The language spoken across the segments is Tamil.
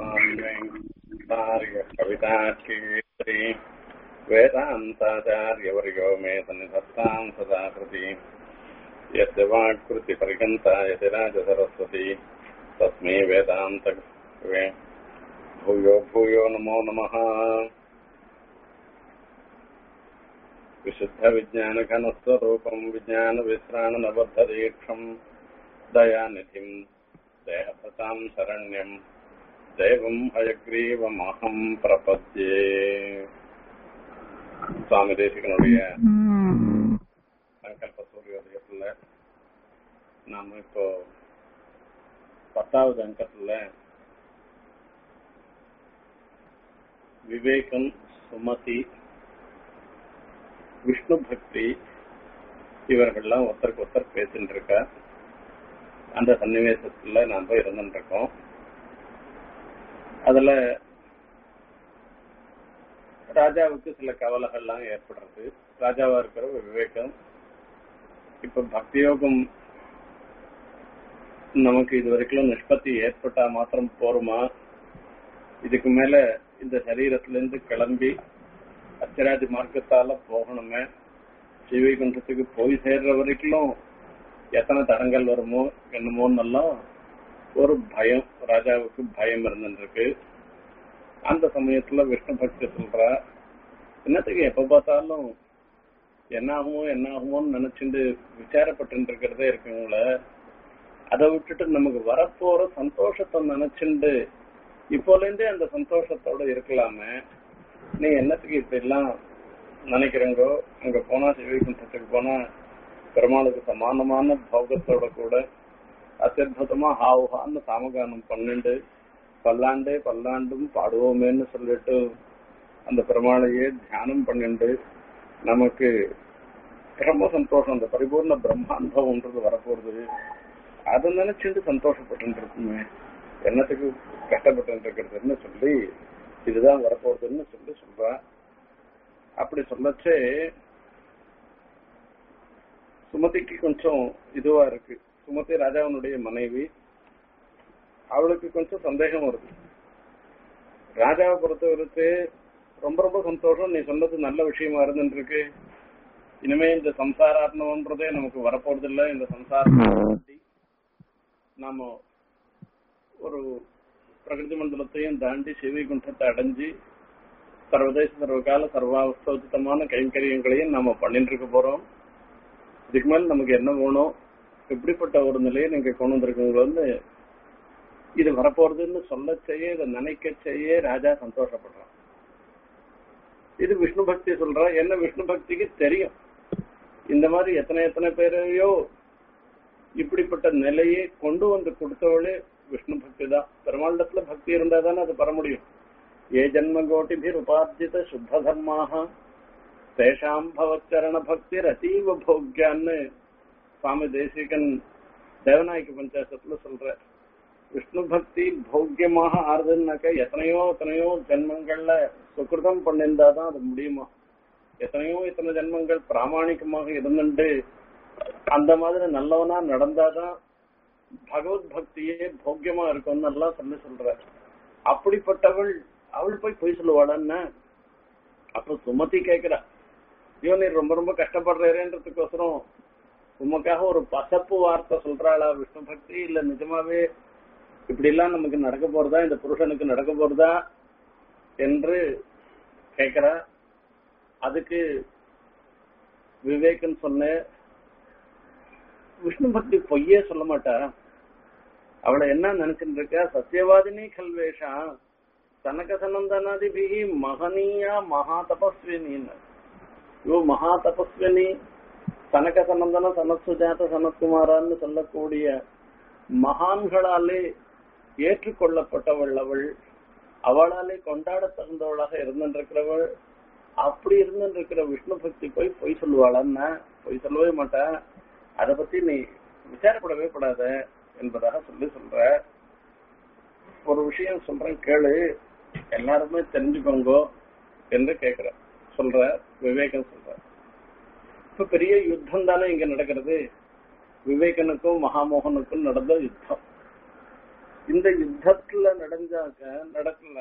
श्रीमान्वेङ्कटार्य कविताश्री वेदान्ताचार्यवर्यो मे सन्निधत्तां सदा कृति यस्य वाक्कृतिपरिगन्ता यतिराजसरस्वती तस्मै वेदान्त भूयो भूयो नमो नमः विशुद्धविज्ञानघनस्वरूपम् विज्ञानविश्राणनबद्धदीक्षम् दयानिधिम् देहभृताम् शरण्यम् दैवम् हयग्रीवमहम् प्रपद्ये சுவாமி தேசிகனுடைய சங்கல்ப சூரியோதயத்துல நாம இப்போ பத்தாவது அங்கத்துல விவேகம் சுமதி விஷ்ணு பக்தி இவர்கள்லாம் ஒருத்தருக்கு ஒருத்தர் பேசிட்டு இருக்கா அந்த சன்னிவேசத்துல நாம இருந்துட்டு இருக்கோம் அதுல ராஜாவுக்கு சில கவலைகள்லாம் ஏற்படுறது ராஜாவா இருக்கிற விவேகம் இப்ப பக்தியோகம் நமக்கு இது வரைக்கும் நிஷ்பத்தி ஏற்பட்டா மாத்திரம் போருமா இதுக்கு மேல இந்த சரீரத்துல இருந்து கிளம்பி அச்சராதி மார்க்கத்தால போகணுமே சிவகுண்டத்துக்கு போய் சேர்ற வரைக்கும் எத்தனை தடங்கள் வருமோ என்னமோன்னெல்லாம் ஒரு பயம் ராஜாவுக்கு பயம் இருந்துருக்கு அந்த சமயத்துல விஷ்ணு பக்தி சொல்றா என்னத்துக்கு எப்ப பார்த்தாலும் என்ன ஆகுமோ என்ன ஆகுமோன்னு நினைச்சுட்டு விசாரப்பட்டு இருக்கிறதே இருக்குங்கள அதை விட்டுட்டு நமக்கு வரப்போற சந்தோஷத்தை நினைச்சுண்டு இப்போல இருந்தே அந்த சந்தோஷத்தோட இருக்கலாமே நீ என்னத்துக்கு இப்படி எல்லாம் நினைக்கிறீங்கோ அங்க போனா சிவகுண்டத்துக்கு போனா பெருமாளுக்கு சமானமான போகத்தோட கூட அத்தியுதமா ஹாவுஹான்னு சாமகானம் பன்னெண்டு பல்லாண்டே பல்லாண்டும் பாடுவோமேன்னு சொல்லிட்டு அந்த பெருமாளையே தியானம் பண்ணிண்டு நமக்கு ரொம்ப சந்தோஷம் அந்த பரிபூர்ண பிரம்மானுபவம்ன்றது வரப்போறது அதை நினைச்சுட்டு சந்தோஷப்பட்டு இருக்குமே என்னத்துக்கு கஷ்டப்பட்டு இருக்கிறதுன்னு சொல்லி இதுதான் வரப்போறதுன்னு சொல்லி சொல்றா அப்படி சொல்லச்சே சுமதிக்கு கொஞ்சம் இதுவா இருக்கு சுமதி ராஜாவனுடைய மனைவி அவளுக்கு கொஞ்சம் சந்தேகம் வருது ராஜாவை பொறுத்தவரைக்கு ரொம்ப ரொம்ப சந்தோஷம் நீ சொன்னது நல்ல விஷயமா இருந்துருக்கு இனிமே இந்த சம்சாராத்மன்றதே நமக்கு வரப்போறது இல்ல இந்த சம்சாரம் நாம ஒரு பிரகிருதி மண்டலத்தையும் தாண்டி சிவகுண்டத்தை அடைஞ்சு சர்வதேச சர்வகால சர்வாவஸ்தோச்சிதமான கைங்கரியங்களையும் நாம பண்ணிட்டு இருக்க போறோம் இதுக்கு மேல நமக்கு என்ன வேணும் எப்படிப்பட்ட ஒரு நிலையை நீங்க கொண்டு வந்திருக்கீங்களோன்னு இது வரப்போறதுன்னு சொல்ல செய்ய இதை நினைக்க செய்ய ராஜா சந்தோஷப்படுறான் இது விஷ்ணு பக்தி சொல்றா என்ன விஷ்ணு பக்திக்கு தெரியும் இந்த மாதிரி எத்தனை எத்தனை பேரையோ இப்படிப்பட்ட நிலையை கொண்டு வந்து கொடுத்தவளே விஷ்ணு பக்தி தான் பெருமாண்டத்துல பக்தி இருந்தா தானே அது பெற முடியும் ஏ ஜன்ம கோட்டிபிர் உபார்ஜித சுத்த தர்மாக தேஷாம் பவச்சரண பக்தி ரதீவ போக்யான்னு சுவாமி தேசிகன் தேவநாயக பஞ்சாசத்துல சொல்ற விஷ்ணு பக்தி போக்கியமாக ஆறுதுன்னாக்க எத்தனையோ எத்தனையோ ஜென்மங்கள்ல சுக்கிருதம் பண்ணிருந்தாதான் அது முடியுமா எத்தனையோ இத்தனை ஜென்மங்கள் பிராமணிகமாக இருந்துட்டு அந்த மாதிரி நல்லவனா நடந்தாதான் பகவத் பக்தியே போக்கியமா இருக்கும்னு எல்லாம் சொல்லி சொல்ற அப்படிப்பட்டவள் அவள் போய் பொய் சொல்லுவாளன்னு அப்ப சுமதி கேக்குறா ஐயோ நீ ரொம்ப ரொம்ப கஷ்டப்படுறேன்றதுக்கோசரம் உமக்காக ஒரு பசப்பு வார்த்தை சொல்றாளா விஷ்ணு பக்தி இல்ல நிஜமாவே இப்படி எல்லாம் நமக்கு நடக்க போறதா இந்த புருஷனுக்கு நடக்க போறதா என்று கேக்குற அதுக்கு விவேகன் சொன்ன விஷ்ணு பக்தி பொய்யே சொல்ல மாட்டா அவளை என்ன நினைச்சிட்டு இருக்க சத்தியவாதினி கல்வேஷா தனக சனந்தனாதிபிகி மகனீயா மகா தபஸ்வினின்னு யோ மகா தபஸ்வினி தனக சனந்தன சனத்சுஜாத சனத்குமாரான்னு சொல்லக்கூடிய மகான்களாலே ஏற்றுக்கொள்ளப்பட்டவள் அவள் அவளாலே கொண்டாட தகுந்தவளாக இருந்திருக்கிறவள் அப்படி இருந்திருக்கிற விஷ்ணு பக்தி போய் பொய் சொல்லுவாளான்னா பொய் சொல்லவே மாட்டா அதை பத்தி நீ விசாரப்படவே படாத என்பதாக சொல்லி சொல்ற ஒரு விஷயம் சொல்றேன் கேளு எல்லாருமே தெரிஞ்சுக்கோங்க என்று கேக்குற சொல்ற விவேகம் சொல்ற இப்ப பெரிய யுத்தம் தானே இங்க நடக்கிறது விவேகனுக்கும் மகாமோகனுக்கும் நடந்த யுத்தம் இந்த யுத்தத்துல நடந்தாக்க நடக்கல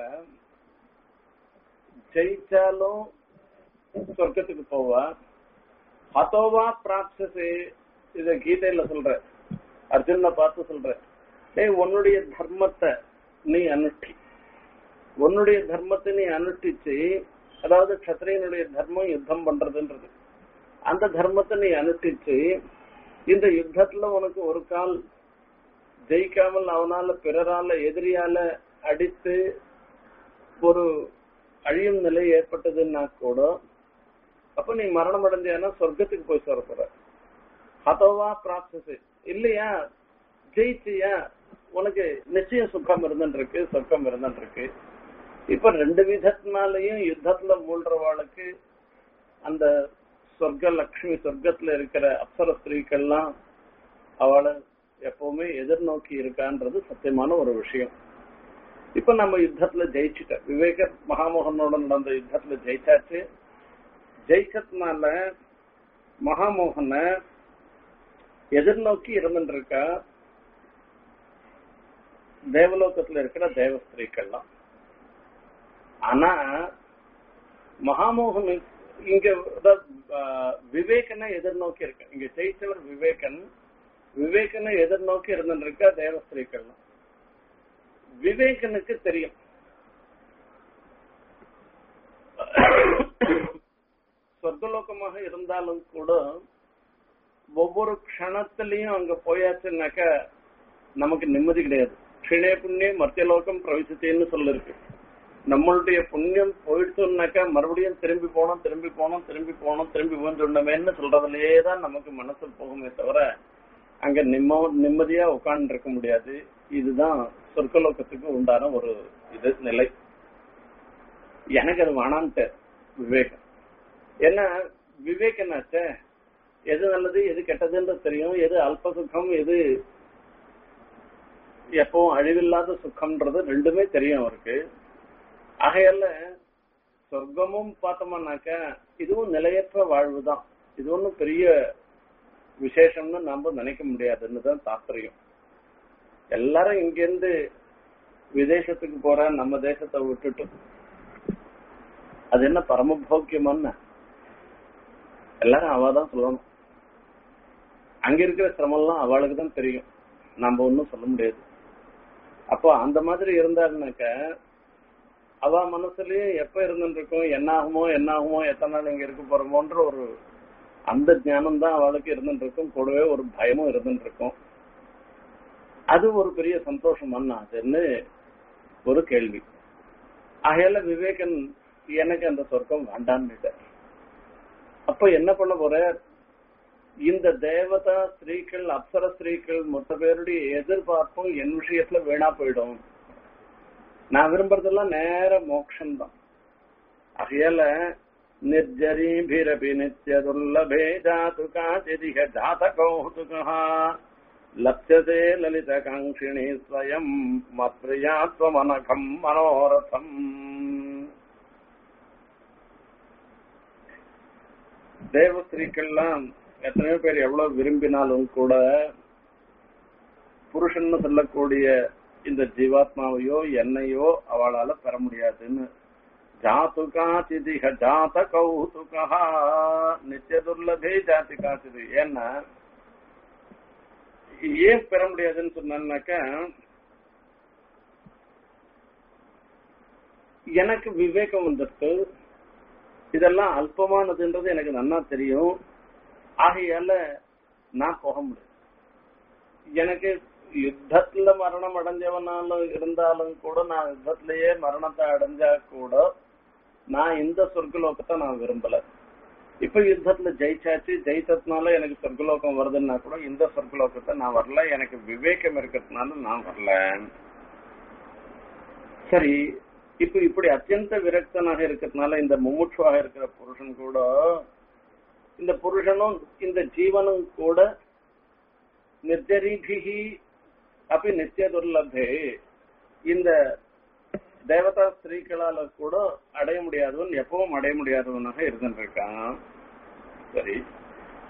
ஜெயிச்சாலும் சொர்க்கத்துக்கு போவா ஹதோவா பிராப்சசே இத கீதையில சொல்ற அர்ஜுன பார்த்து சொல்ற ஏய் உன்னுடைய தர்மத்தை நீ அனுஷ்டி உன்னுடைய தர்மத்தை நீ அனுஷ்டிச்சு அதாவது கத்திரியனுடைய தர்மம் யுத்தம் பண்றதுன்றது அந்த தர்மத்தை நீ அனுஷ்டிச்சு இந்த யுத்தத்துல உனக்கு ஒரு கால் ஜெயிக்காமல் அவனால பிறரால எதிரியால அடித்து ஒரு அழியும் நிலை ஏற்பட்டதுன்னா கூட அப்ப நீ மரணம் அடைஞ்சானா சொர்க்கத்துக்கு போய் சொல்ல போற ஹதோவா பிராப்சஸ் இல்லையா ஜெயிச்சியா உனக்கு நிச்சயம் சுகம் இருந்துருக்கு சொர்க்கம் இருந்துருக்கு இப்ப ரெண்டு விதத்தினாலையும் யுத்தத்துல மூழ்றவாளுக்கு அந்த சொர்க்க லட்சுமி சொர்க்கத்துல இருக்கிற அப்சர ஸ்திரீக்கள்லாம் அவளை எப்பவுமே எதிர்நோக்கி இருக்கான்றது சத்தியமான ஒரு விஷயம் இப்ப நம்ம யுத்தத்துல ஜெயிச்சுட்ட விவேக மகாமோகனோட நடந்த யுத்தத்துல ஜெயிச்சாச்சு ஜெயிச்சதுனால மகாமோகன எதிர்நோக்கி இருந்துருக்கா தேவலோகத்துல இருக்கிற தேவஸ்திரீக்கள்லாம் ஆனா மகாமோகன் இங்க விவேகனை எதிர்நோக்கி இருக்கு இங்க ஜெயிச்சவர் விவேகன் விவேகனை எதிர்நோக்கி இருந்துருக்கா தேவஸ்திரீக்கள்லாம் விவேகனுக்கு தெரியும் சொர்க்கலோகமாக இருந்தாலும் கூட ஒவ்வொரு க்ஷணத்திலையும் அங்க போயாச்சுனாக்க நமக்கு நிம்மதி கிடையாது க்ஷிணே புண்ணியம் மத்தியலோகம் பிரவேசித்தேன்னு சொல்லிருக்கு நம்மளுடைய புண்ணியம் போயிடுச்சுனாக்கா மறுபடியும் திரும்பி போனோம் திரும்பி போனோம் திரும்பி போனோம் திரும்பி வந்துடணுமேன்னு சொல்றதுலயே தான் நமக்கு மனசு போகுமே தவிர அங்க நிம்ம நிம்மதியா உட்கார்ந்து இருக்க முடியாது இதுதான் சொர்க்கலோகத்துக்கு உண்டான ஒரு இது நிலை எனக்கு அது வேணான்ட்டு விவேகம் ஏன்னா விவேக் என்னாச்சே எது நல்லது எது கெட்டதுன்றது தெரியும் எது அல்ப சுகம் எது எப்பவும் அழிவில்லாத சுகம்ன்றது ரெண்டுமே தெரியும் அவருக்கு ஆகையால சொர்க்கமும் பார்த்தோம்னாக்க இதுவும் நிலையற்ற வாழ்வு தான் இது ஒன்றும் பெரிய விசேஷம்னு நாம நினைக்க முடியாதுன்னு தான் தாத்பரியம் எல்லாரும் இங்கிருந்து விதேசத்துக்கு போற நம்ம தேசத்தை விட்டுட்டு அது என்ன பரமபோக்கியமான எல்லாரும் அவ தான் சொல்லணும் அங்க இருக்கிற சிரமம்லாம் அவளுக்கு தான் தெரியும் நம்ம ஒன்றும் சொல்ல முடியாது அப்போ அந்த மாதிரி இருந்தாருனாக்க அவ மனசுலயே எப்ப இருந்துருக்கும் என்ன ஆகுமோ என்ன ஆகுமோ எத்தனை நாள் இங்க இருக்க போறோமோன்ற ஒரு அந்த ஞானம் தான் அவளுக்கு இருந்துருக்கும் கூடவே ஒரு பயமும் இருந்துருக்கும் அது ஒரு பெரிய சந்தோஷம் அதுன்னு ஒரு கேள்வி ஆகையால விவேகன் எனக்கு அந்த சொர்க்கம் வேண்டான்னு அப்ப என்ன பண்ண போற இந்த தேவதா ஸ்திரீகள் அப்சர ஸ்திரீகள் மொத்த பேருடைய எதிர்பார்ப்பும் என் விஷயத்துல வீணா போயிடும் நான் விரும்புறதெல்லாம் நேர மோட்சம் தான் ஆகையால निर्जरीभिरपि नित्यदुर्लभे जातु काचिदिह जातकौतुकः लप्स्यते ललितकाङ्क्षिणी स्वयम् मत्प्रिया त्वमनघम् मनोरथम् தேவஸ்திரீக்கள்லாம் எத்தனையோ பேர் எவ்வளவு விரும்பினாலும் கூட புருஷன் சொல்லக்கூடிய இந்த ஜீவாத்மாவையோ என்னையோ அவளால பெற முடியாதுன்னு ஜாத்து காச்சிதிக ஜாத கௌதுகா நித்திய துர்லபே ஜாதி காச்சிது ஏன்னா ஏன் பெற முடியாதுன்னு சொன்னாக்க எனக்கு விவேகம் வந்துருக்கு இதெல்லாம் அல்பமானதுன்றது எனக்கு நன்னா தெரியும் ஆகையால நான் போக முடியும் எனக்கு யுத்தத்துல மரணம் அடைஞ்சவனாலும் இருந்தாலும் கூட நான் யுத்தத்திலேயே மரணத்தை அடைஞ்சா கூட நான் இந்த சொர்க்கலோகத்தை நான் விரும்பல இப்ப யுத்தத்துல ஜெயிச்சாச்சு ஜெயிச்சதுனால எனக்கு சொர்க்கலோகம் வருதுன்னா கூட இந்த சொர்க்கலோகத்தை நான் வரல எனக்கு விவேகம் இருக்கிறதுனால நான் வரல சரி இப்ப இப்படி அத்தியந்த விரக்தனாக இருக்கிறதுனால இந்த முமுட்சுவாக இருக்கிற புருஷன் கூட இந்த புருஷனும் இந்த ஜீவனும் கூட நிர்ஜரிபிகி அப்படி நித்திய துர்லபே இந்த தேவதா ஸ்திரீக்களால கூட அடைய முடியாதவன் எப்பவும் அடைய முடியாதவனாக இருந்துருக்கான் சரி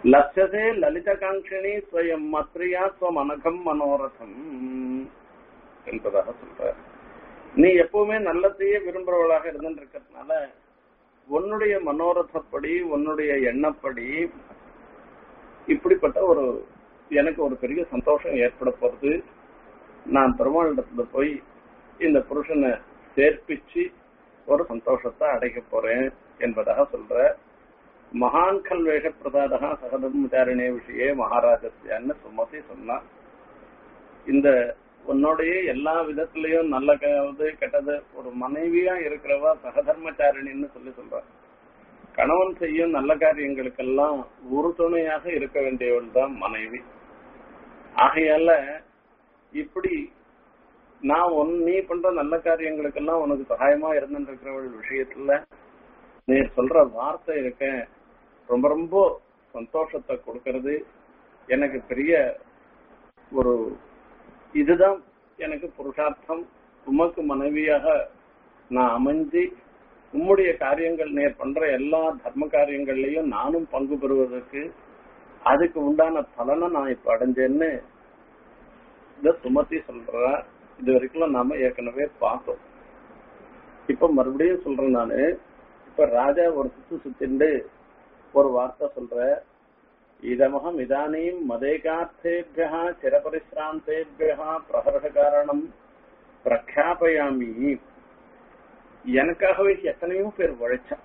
லட்சதே லலித காங்கினி ஸ்வயம் மத்ரியா ஸ்வம் அனகம் மனோரதம் என்பதாக சொல்ற நீ எப்பவுமே நல்லதையே விரும்புறவளாக இருந்துட்டு இருக்கிறதுனால உன்னுடைய மனோரதப்படி உன்னுடைய எண்ணப்படி இப்படிப்பட்ட ஒரு எனக்கு ஒரு பெரிய சந்தோஷம் ஏற்பட போறது நான் பெருமாளிடத்துல போய் இந்த புருஷனை சேர்ப்பிச்சு ஒரு சந்தோஷத்தை அடைக்க போறேன் என்பதாக சொல்ற மகான் கல்வேஷ பிரசாதா சகதர்மச்சாரிணே விஷயே மகாராஜஸ்யான்னு சுமதி சொன்னான் இந்த உன்னுடைய எல்லா விதத்திலையும் நல்ல கவது கெட்டது ஒரு மனைவியா இருக்கிறவா சகதர்மச்சாரிணின்னு சொல்லி சொல்ற கணவன் செய்யும் நல்ல காரியங்களுக்கெல்லாம் உறுதுணையாக இருக்க வேண்டியவள் தான் மனைவி ஆகையால இப்படி நான் உன் நீ பண்ற நல்ல காரியங்களுக்கெல்லாம் உனக்கு சகாயமா இருந்துட்டு இருக்கிறவள் விஷயத்துல நீ சொல்ற வார்த்தை இருக்க ரொம்ப ரொம்ப சந்தோஷத்தை கொடுக்கறது எனக்கு பெரிய ஒரு இதுதான் எனக்கு புருஷார்த்தம் உமக்கு மனைவியாக நான் அமைஞ்சு உம்முடைய காரியங்கள் நேர் பண்ற எல்லா தர்ம காரியங்கள்லயும் நானும் பங்கு பெறுவதற்கு அதுக்கு உண்டான பலனை நான் இப்ப அடைஞ்சேன்னு இத சுமத்தி சொல்ற இது வரைக்கும் நாம ஏற்கனவே பார்த்தோம் இப்ப மறுபடியும் சொல்றேன் நானு இப்ப ராஜா ஒரு சுத்து சுத்திண்டு ஒரு வார்த்தை சொல்ற இதமகம் இதானீம் மதேகார்த்தேபியா சிரபரிசிராந்தேபியா பிரஹர்ஷ காரணம் பிரக்யாபயாமி எனக்காகவே எத்தனையோ பேர் உழைச்சான்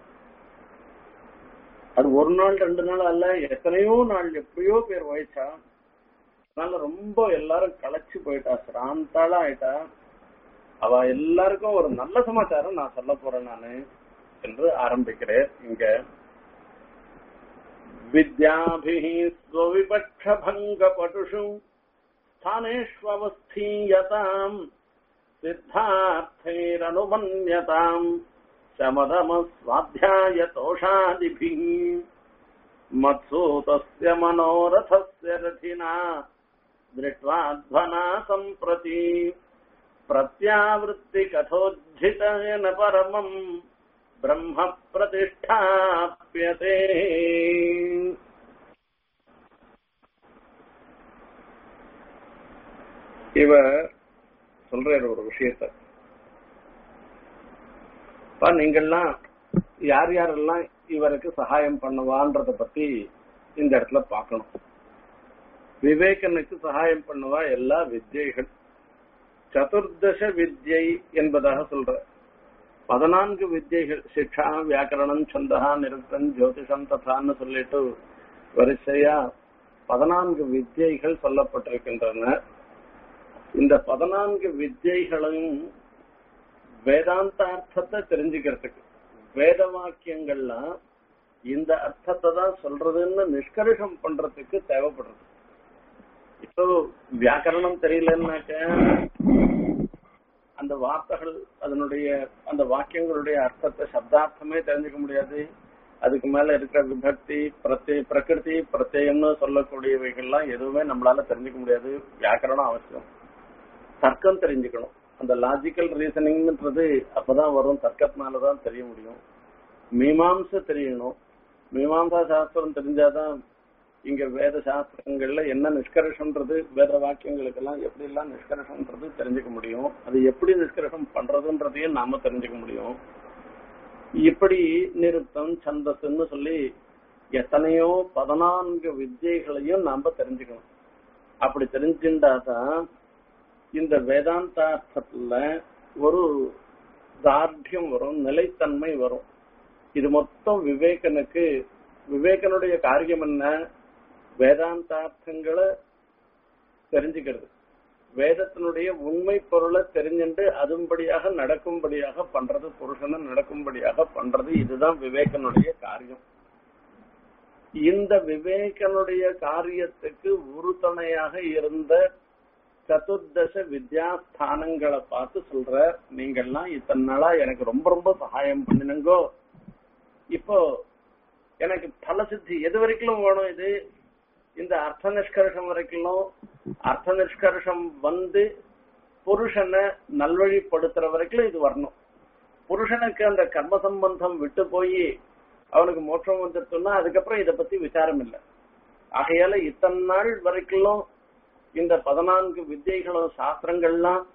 அது ஒரு நாள் ரெண்டு நாள் அல்ல எத்தனையோ நாள் எப்பயோ பேர் உழைச்சா அதனால ரொம்ப எல்லாரும் களைச்சு போயிட்டா சிராந்தாளா ஆயிட்டா அவ எல்லாருக்கும் ஒரு நல்ல சமாச்சாரம் நான் சொல்ல போறேன் நானு என்று ஆரம்பிக்கிறேன் இங்க विद्याभिः स्वविपक्षभङ्गपटुषु स्थानेष्वस्थीयताम् सिद्धार्थैरनुमन्यताम् शमदमस्वाध्यायतोषादिभिः मत्सूतस्य मनोरथस्य रथिना दृष्ट्वा ध्वना सम्प्रति प्रत्यावृत्तिकथोज्झितेन परमम् பிரம்ம பிரதிஷ்டாப்பியதே இவ சொல்ற ஒரு விஷயத்த நீங்கள்லாம் யார் யாரெல்லாம் இவருக்கு சகாயம் பண்ணுவான்றத பத்தி இந்த இடத்துல பார்க்கணும் விவேகனுக்கு சகாயம் பண்ணுவா எல்லா வித்யைகள் சதுர்தச வித்யை என்பதாக சொல்ற பதினான்கு வித்யைகள் சிக்ஷா வியாக்கரணம் சந்தகா நிருத்தம் ஜோதிஷம் ததான்னு சொல்லிட்டு வரிசையா பதினான்கு வித்யைகள் சொல்லப்பட்டிருக்கின்றன இந்த பதினான்கு வித்யைகளும் வேதாந்தார்த்தத்தை தெரிஞ்சுக்கிறதுக்கு வேத வாக்கியங்கள்லாம் இந்த அர்த்தத்தை தான் சொல்றதுன்னு நிஷ்கர்ஷம் பண்றதுக்கு தேவைப்படுறது இப்போ வியாக்கரணம் தெரியலன்னாக்க அந்த வார்த்தைகள் அதனுடைய அந்த வாக்கியங்களுடைய அர்த்தத்தை சப்தார்த்தமே தெரிஞ்சுக்க முடியாது அதுக்கு மேல இருக்கிற விபக்தி பிரத்ய பிரகிருதி பிரத்யம்னு சொல்லக்கூடியவைகள்லாம் எதுவுமே நம்மளால தெரிஞ்சுக்க முடியாது வியாக்கரணம் அவசியம் தர்க்கம் தெரிஞ்சுக்கணும் அந்த லாஜிக்கல் ரீசனிங்ன்றது அப்பதான் வரும் தர்க்கத்தினாலதான் தெரிய முடியும் மீமாம்ச தெரியணும் மீமாம்சா சாஸ்திரம் தெரிஞ்சாதான் இங்க வேத சாஸ்திரங்கள்ல என்ன நிஷ்கர்ஷன்றது வேத வாக்கியங்களுக்கு எல்லாம் எப்படி எல்லாம் நிஷ்கர்ஷன்றது தெரிஞ்சுக்க முடியும் அது எப்படி நிஷ்கர்ஷம் பண்றதுன்றதையும் நாம தெரிஞ்சுக்க முடியும் இப்படி நிறுத்தம் சந்தஸ்ன்னு சொல்லி எத்தனையோ பதினான்கு வித்தியைகளையும் நாம தெரிஞ்சுக்கணும் அப்படி தெரிஞ்சுட்டாதான் இந்த வேதாந்தார்த்தத்துல ஒரு தார்டியம் வரும் நிலைத்தன்மை வரும் இது மொத்தம் விவேகனுக்கு விவேகனுடைய காரியம் என்ன வேதாந்தார்த்தங்களை தெரிஞ்சுக்கிறது வேதத்தினுடைய உண்மை பொருளை தெரிஞ்சுட்டு அதும்படியாக நடக்கும்படியாக பண்றது புருஷனை நடக்கும்படியாக பண்றது இதுதான் விவேகனுடைய காரியம் இந்த விவேகனுடைய காரியத்துக்கு உறுதுணையாக இருந்த சதுர்தச வித்யாஸ்தானங்களை பார்த்து சொல்ற நீங்கள்லாம் இத்தனை நாளா எனக்கு ரொம்ப ரொம்ப சகாயம் பண்ணினுங்கோ இப்போ எனக்கு பல சித்தி எது வரைக்கும் வேணும் இது இந்த அர்த்த நிஷ்கர்ஷம் வரைக்கும் அர்த்த நிஷ்கர்ஷம் வந்து புருஷனை நல்வழிப்படுத்துற வரைக்கும் இது வரணும் புருஷனுக்கு அந்த கர்ம சம்பந்தம் விட்டு போய் அவனுக்கு மோட்சம் வந்துட்டுன்னா அதுக்கப்புறம் இத பத்தி விசாரம் இல்லை ஆகையால இத்தனை நாள் வரைக்கும் இந்த பதினான்கு வித்தியைகளும் சாஸ்திரங்கள்லாம்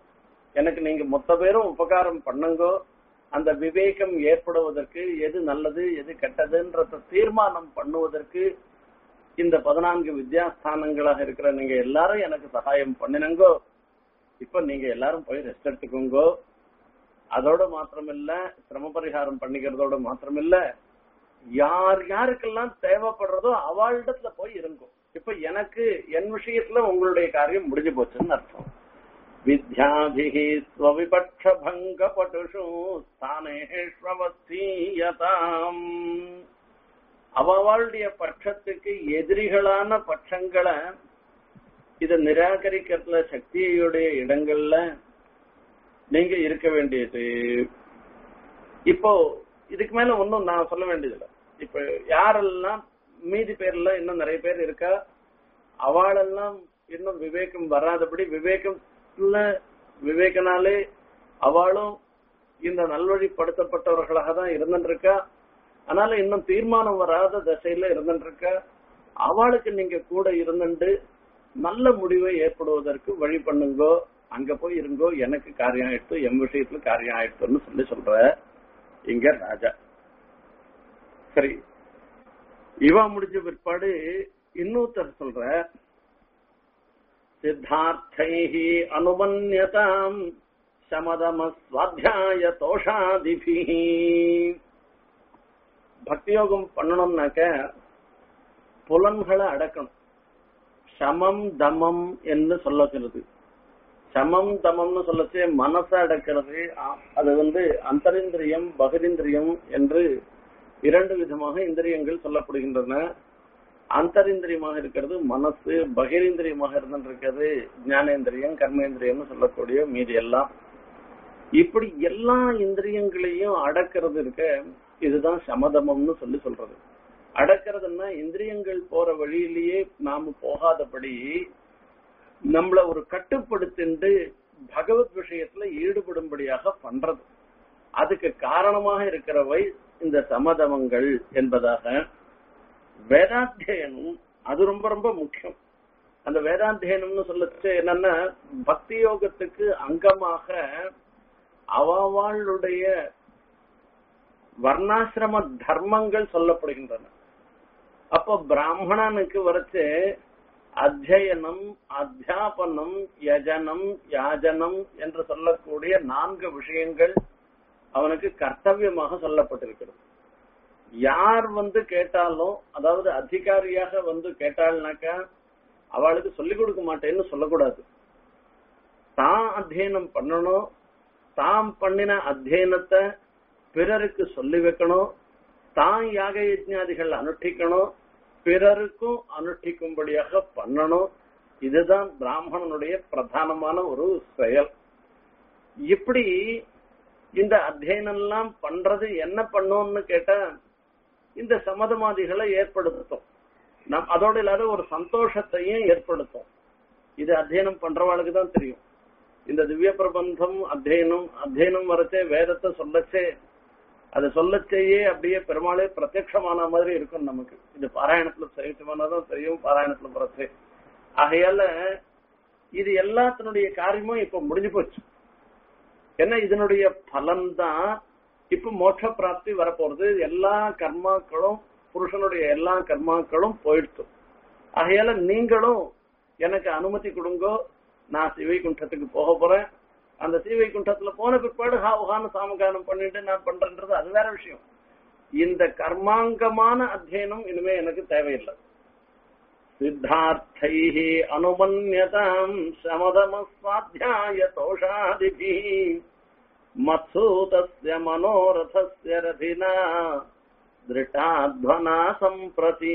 எனக்கு நீங்க மொத்த பேரும் உபகாரம் பண்ணுங்கோ அந்த விவேகம் ஏற்படுவதற்கு எது நல்லது எது கெட்டதுன்றத தீர்மானம் பண்ணுவதற்கு இந்த பதினான்கு வித்யாஸ்தானங்களாக இருக்கிற நீங்க எல்லாரும் எனக்கு சகாயம் பண்ணினங்கோ இப்ப நீங்க எல்லாரும் போய் ரெஸ்ட் எடுத்துக்கோங்கோ அதோட மாத்திரமில்ல சிரம பரிகாரம் பண்ணிக்கிறதோட மாத்திரமில்ல யார் யாருக்கெல்லாம் தேவைப்படுறதோ அவளிடத்துல போய் இருங்கோ இப்ப எனக்கு என் விஷயத்துல உங்களுடைய காரியம் முடிஞ்சு போச்சுன்னு அர்த்தம் வித்யாபிஹி ஸ்வவிபக்ஷ பங்க பட்டுஷு ஸ்தானேஷ்வஸ்தீயதாம் அவளுடைய பட்சத்துக்கு எதிரிகளான பட்சங்களை இத நிராகரிக்கிறதுல சக்தியுடைய இடங்கள்ல நீங்க இருக்க வேண்டியது இப்போ இதுக்கு மேல ஒன்னும் நான் சொல்ல வேண்டியதில்லை இப்ப யாரெல்லாம் மீதி பேர்ல இன்னும் நிறைய பேர் இருக்கா அவளெல்லாம் இன்னும் விவேகம் வராதபடி விவேகம்ல விவேகனாலே அவளும் இந்த நல்வழிப்படுத்தப்பட்டவர்களாக தான் இருந்துருக்கா அதனால இன்னும் தீர்மானம் வராத தசையில இருந்துருக்கா அவளுக்கு நீங்க கூட இருந்துட்டு நல்ல முடிவை ஏற்படுவதற்கு வழி பண்ணுங்கோ அங்க போய் இருங்கோ எனக்கு காரியம் ஆயிடுத்து என் விஷயத்துல காரியம் ஆயிடுத்துன்னு சொல்லி சொல்ற இங்க ராஜா சரி இவா முடிஞ்ச பிற்பாடு இன்னொருத்தர் சொல்ற சித்தார்த்தை அனுமன்யதாம் சமதம சுவாத்தியாய தோஷாதிபி பக்தியோகம் பண்ணணும்னாக்க புலன்களை அடக்கணும் சமம் தமம் என்று சொல்லக்கிறது சமம் தமம்னு சொல்லச்சே மனசை அடக்கிறது அது வந்து அந்தரிந்திரியம் பகிரிந்திரியம் என்று இரண்டு விதமாக இந்திரியங்கள் சொல்லப்படுகின்றன அந்தரிந்திரியமாக இருக்கிறது மனசு பகிரிந்திரியமாக இருந்திருக்கிறது ஞானேந்திரியம் கர்மேந்திரியம் சொல்லக்கூடிய மீதி எல்லாம் இப்படி எல்லா இந்திரியங்களையும் அடக்கிறது இருக்க இதுதான் சமதமம்னு சொல்லி சொல்றது அடக்கிறதுன்னா இந்திரியங்கள் போற வழியிலேயே நாம போகாதபடி நம்மள ஒரு கட்டுப்படுத்திண்டு பகவத் விஷயத்துல ஈடுபடும்படியாக பண்றது அதுக்கு காரணமாக இருக்கிறவை இந்த சமதமங்கள் என்பதாக வேதாத்தியனம் அது ரொம்ப ரொம்ப முக்கியம் அந்த வேதாத்தியனம்னு சொல்லச்சு என்னன்னா பக்தி யோகத்துக்கு அங்கமாக அவளுடைய வர்ணாசிரம தர்மங்கள் சொல்லப்படுகின்றன அப்போ பிராமணனுக்கு வரைச்சு அத்தியனம் அத்தியாபனம் யஜனம் யாஜனம் என்று சொல்லக்கூடிய நான்கு விஷயங்கள் அவனுக்கு கர்த்தவியமாக சொல்லப்பட்டிருக்கிறது யார் வந்து கேட்டாலும் அதாவது அதிகாரியாக வந்து கேட்டாள்னாக்கா அவளுக்கு சொல்லிக் கொடுக்க மாட்டேன்னு சொல்லக்கூடாது தான் அத்தியனம் பண்ணணும் தாம் பண்ணின அத்தியனத்தை பிறருக்கு சொல்லி வைக்கணும் தான் யாக யஜ்ஞாதிகள் அனுஷ்டிக்கணும் பிறருக்கும் அனுஷ்டிக்கும்படியாக பண்ணணும் இதுதான் பிராமணனுடைய பிரதானமான ஒரு செயல் இப்படி இந்த அத்தியனம் எல்லாம் பண்றது என்ன பண்ணும்னு கேட்டா இந்த சமதமாதிகளை ஏற்படுத்தும் நம் அதோட இல்லாத ஒரு சந்தோஷத்தையும் ஏற்படுத்தும் இது அத்தியனம் பண்றவாளுக்கு தான் தெரியும் இந்த திவ்ய பிரபந்தம் அத்தியனம் அத்தியனம் வரச்சே வேதத்தை சொல்லச்சே அது சொல்லச்சேயே அப்படியே பெருமாளே பிரத்யட்சமான மாதிரி இருக்கும் நமக்கு இது பாராயணத்துல சரித்தமானதான் தெரியும் பாராயணத்துல வரச்சே ஆகையால இது எல்லாத்தினுடைய காரியமும் இப்ப முடிஞ்சு போச்சு ஏன்னா இதனுடைய பலன்தான் இப்ப மோட்ச பிராப்தி வரப்போறது எல்லா கர்மாக்களும் புருஷனுடைய எல்லா கர்மாக்களும் போயிடுச்சு ஆகையால நீங்களும் எனக்கு அனுமதி கொடுங்கோ நான் சிவைகுண்டத்துக்கு போக போறேன் அந்த சீவைகுண்டத்துல போன பிற்பாடு ஹா உகான சாமகானம் பண்ணிட்டு நான் பண்றேன்றது அது வேற விஷயம் இந்த கர்மாங்கமான அத்தியனம் இனிமே எனக்கு தேவையில்லை சித்தார்த்தை அனுமன்யதாம் சமதம சுவாத்தியாய தோஷாதிபி மத்சூதஸ்ய மனோரதஸ்ய ரதினா திருட்டாத்வனா சம்பிரதி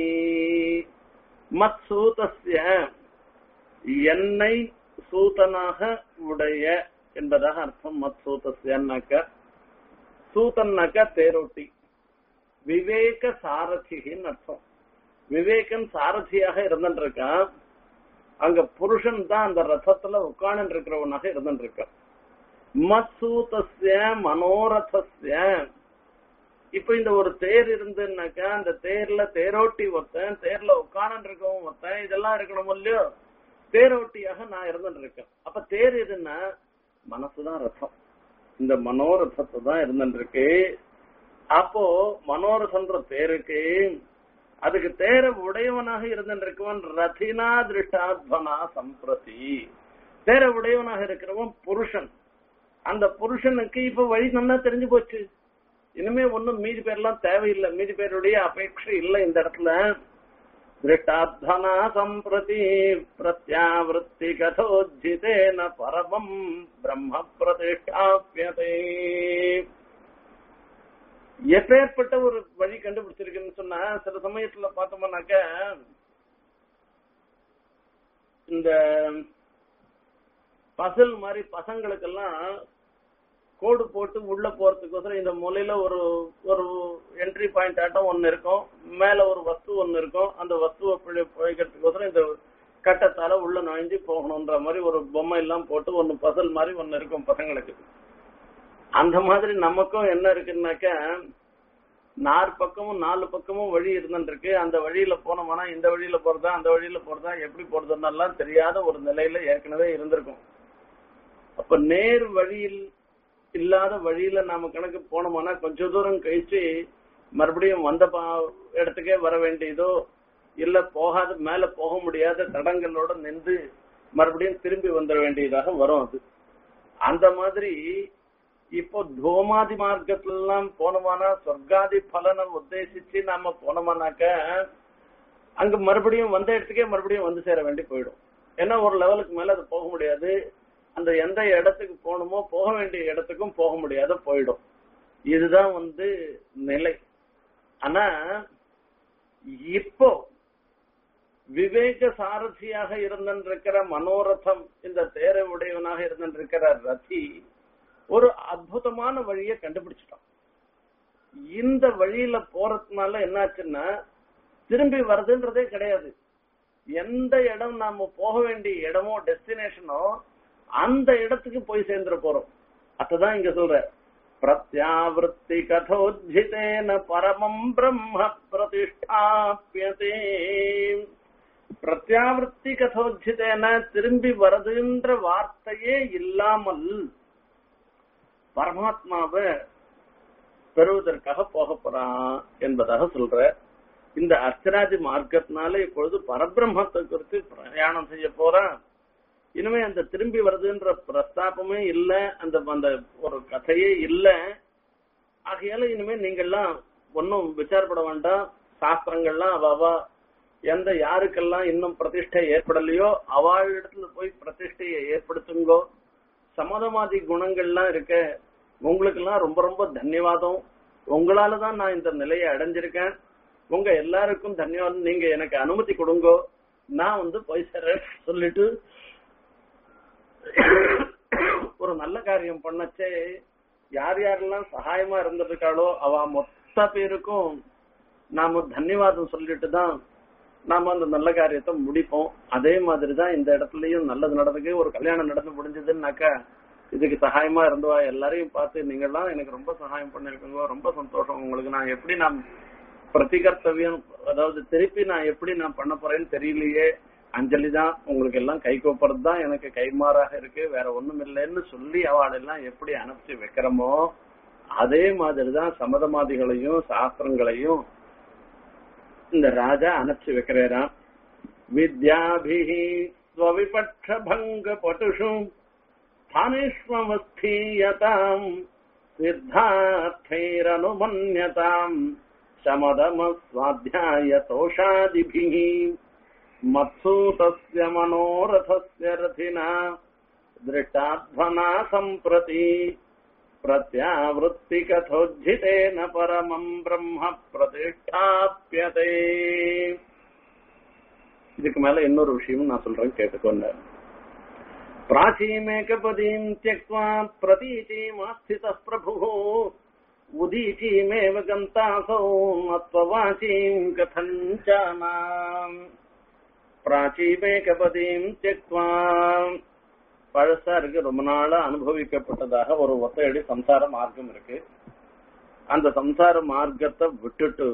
மத்சூதஸ்ய என்னை சூதனாக உடைய என்பதாக அர்த்தம் மத்சூதஸ்யன்னாக்க சூதன்னாக்க தேரோட்டி விவேக சாரதிகின்னு அர்த்தம் விவேகன் சாரதியாக இருந்துருக்கான் அங்க புருஷன் தான் அந்த ரதத்துல உட்கார்ந்து இருக்கிறவனாக இருந்துருக்கான் மத்சூதஸ்ய மனோரதஸ்ய இப்ப இந்த ஒரு தேர் இருந்துன்னாக்கா அந்த தேர்ல தேரோட்டி ஒருத்தன் தேர்ல உட்கார்ந்து இருக்கவன் ஒருத்தன் இதெல்லாம் இருக்கணும் இல்லையோ தேரோட்டியாக நான் இருந்துட்டு இருக்கேன் அப்ப தேர் எதுன்னா மனசுதான் ரதம் இந்த மனோரதத்தை தான் இருந்துருக்கு அப்போ மனோரதன்ற பேருக்கு அதுக்கு தேர உடையவனாக இருந்திருக்கவன் ரதினா திருஷ்டாத்வனா சம்பிரதி தேர உடையவனாக இருக்கிறவன் புருஷன் அந்த புருஷனுக்கு இப்ப வழி நல்லா தெரிஞ்சு போச்சு இனிமே ஒண்ணும் மீதி பேர்லாம் தேவையில்லை மீதி பேருடைய அபேட்சை இல்லை இந்த இடத்துல திருஷ்டாத்வனா சம்பிரதி பிரத்யாவிருத்தி கதோஜிதேன பரமம் பிரம்ம பிரதிஷ்டாபியதே எப்பேற்பட்ட ஒரு வழி கண்டுபிடிச்சிருக்குன்னு சொன்னா சில சமயத்துல பார்த்தோம்னாக்க இந்த பசல் மாதிரி பசங்களுக்கெல்லாம் கோடு போட்டு உள்ள போறதுக்கோசரம் இந்த மூலையில ஒரு ஒரு என்ட்ரி பாயிண்ட் ஆட்டம் ஒன்னு இருக்கும் மேல ஒரு வஸ்து ஒன்னு இருக்கும் அந்த வஸ்துவை பிழை- பிழைக்கிறதுக்கோசரம் இந்த கட்டத்தால உள்ள நுழைஞ்சு போகணுன்ற மாதிரி ஒரு பொம்மை எல்லாம் போட்டு ஒன்னு பசல் மாதிரி ஒன்னு இருக்கும் பசங்களுக்கு அந்த மாதிரி நமக்கும் என்ன இருக்குன்னாக்க நாலு பக்கமும் நாலு பக்கமும் வழி இருந்துருக்கு அந்த வழியில போனோம்னா இந்த வழியில போறதா அந்த வழியில போறதா எப்படி போறதுன்னெல்லாம் தெரியாத ஒரு நிலையில ஏற்கனவே இருந்திருக்கும் அப்ப நேர் வழியில் இல்லாத வழியில நாம கணக்கு போனோம்னா கொஞ்ச தூரம் கழிச்சு மறுபடியும் வந்த பா- இடத்துக்கே வர வேண்டியதோ இல்ல போகாத மேல போக முடியாத தடங்களோட நின்று மறுபடியும் திரும்பி வந்துட வேண்டியதாக வரும் அது அந்த மாதிரி இப்போ தோமாதி மார்க்கத்துல எல்லாம் போனோமானா சொர்க்காதி பலனை உத்தேசிச்சு நாம போனோமானாக்க அங்க மறுபடியும் வந்த இடத்துக்கே மறுபடியும் வந்து சேர வேண்டி போயிடும் ஏன்னா ஒரு லெவலுக்கு மேல அது போக முடியாது அந்த எந்த இடத்துக்கு போகணுமோ போக வேண்டிய இடத்துக்கும் போக முடியாத போயிடும் இதுதான் வந்து நிலை ஆனா இப்போ விவேக சாரதியாக இருந்திருக்கிற மனோரதம் இந்த தேர உடையவனாக இருந்திருக்கிற ரதி ஒரு அற்புதமான வழியை கண்டுபிடிச்சிட்டான் இந்த வழியில போறதுனால என்னாச்சுன்னா திரும்பி வருதுன்றதே கிடையாது எந்த இடம் நாம போக வேண்டிய இடமோ டெஸ்டினேஷனோ அந்த இடத்துக்கு போய் சேர்ந்துட போறோம் அதுதான் இங்க சொல்ற பிரத்யாவிருத்தி கதோஜிதேன பரமம் பிரம்ம பிரதிஷ்டாபியதே பிரத்யாவிருத்தி கதோஜிதேன திரும்பி வருதுன்ற வார்த்தையே இல்லாமல் பரமாத்மாவை பெறுவதற்காக போக போறான் என்பதாக சொல்ற இந்த அர்ச்சராஜி மார்க்கத்தினால இப்பொழுது பரபிரம்மத்தை குறித்து பிரயாணம் செய்ய போறான் இனிமே அந்த திரும்பி வருதுன்ற பிரஸ்தாபமே இல்ல அந்த அந்த ஒரு கதையே இல்ல ஆகையால இனிமே நீங்கெல்லாம் ஒன்னும் விசாரப்பட வேண்டாம் சாஸ்திரங்கள்லாம் அவ அவ எந்த யாருக்கெல்லாம் இன்னும் பிரதிஷ்டை ஏற்படலையோ அவள் இடத்துல போய் பிரதிஷ்டையை ஏற்படுத்துங்கோ சமதமாதி குணங்கள்லாம் இருக்க உங்களுக்கெல்லாம் ரொம்ப ரொம்ப தன்யவாதம் உங்களால தான் நான் இந்த நிலையை அடைஞ்சிருக்கேன் உங்க எல்லாருக்கும் தன்யவாதம் நீங்க எனக்கு அனுமதி கொடுங்கோ நான் வந்து போய் சேர சொல்லிட்டு ஒரு நல்ல காரியம் பண்ணச்சே யார் யாரெல்லாம் சகாயமா இருந்திருக்காளோ அவ மொத்த பேருக்கும் நாம தன்யவாதம் சொல்லிட்டு தான் நாம அந்த நல்ல காரியத்தை முடிப்போம் அதே மாதிரி தான் இந்த இடத்துலயும் நல்லது நடந்துக்கு ஒரு கல்யாணம் நடந்து முடிஞ்சதுன்னாக்கா இதுக்கு சகாயமா இருந்தவா எல்லாரையும் பார்த்து நீங்கெல்லாம் எனக்கு ரொம்ப சகாயம் பண்ணிருக்கீங்க ரொம்ப சந்தோஷம் உங்களுக்கு நான் எப்படி நான் பிரதிகர்த்தவியம் அதாவது திருப்பி நான் எப்படி நான் பண்ண போறேன்னு தெரியலையே அஞ்சலி தான் உங்களுக்கு எல்லாம் கை கோப்பறது தான் எனக்கு கைமாறாக இருக்கு வேற ஒண்ணும் இல்லைன்னு சொல்லி அவளெல்லாம் எப்படி அனுப்பிச்சு வைக்கிறோமோ அதே மாதிரிதான் சமதமாதிகளையும் சாஸ்திரங்களையும் இந்த ராஜா அனுப்பிச்சு வைக்கிறாராம் வித்யாபிஹி ஸ்வவிபட்ச பங்க பட்டுஷு ஸ்தானிஷ்வமஸ்தீயதாம் சித்தார்த்தைரனுமன்யதாம் शमदमस्वाध्याय तोषादिभिः मत्सूतस्य मनोरथस्य रथिना दृष्टाध्वना सम्प्रति प्रत्यावृत्तिकथोज्झितेन परमम् ब्रह्म प्रतिष्ठाप्यते இதுக்கு மேல இன்னொரு விஷயம் நான் சொல்றேன் கேட்டுக்கொண்ட பிராச்சீமேகபதீம் தியக்வா பிரதீச்சீமாஸ்திதः பிரபுः உதீச்சீமேவ கந்தாசோ மத்வவாச்சீம் கதஞ்சானாம் பிராச்சீமேகபதீம் தியக்வா பழசா இருக்கு ரொம்ப நாளா அனுபவிக்கப்பட்டதாக ஒரு ஒத்தையடி சம்சார மார்க்கம் இருக்கு அந்த சம்சார மார்க்கத்தை விட்டுட்டு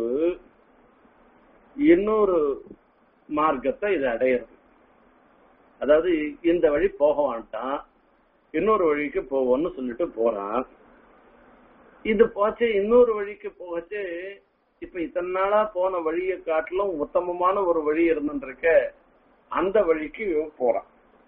இன்னொரு மார்க்கத்தை இது அடையிறது அதாவது இந்த வழி போக வேண்டாம் இன்னொரு வழிக்கு போவோம்னு சொல்லிட்டு போறான் இது போச்சு இன்னொரு வழிக்கு போச்சு இப்ப இத்தனை நாளா போன வழியை காட்டிலும் உத்தமமான ஒரு வழி இருந்துருக்க அந்த வழிக்கு இவன் போறான்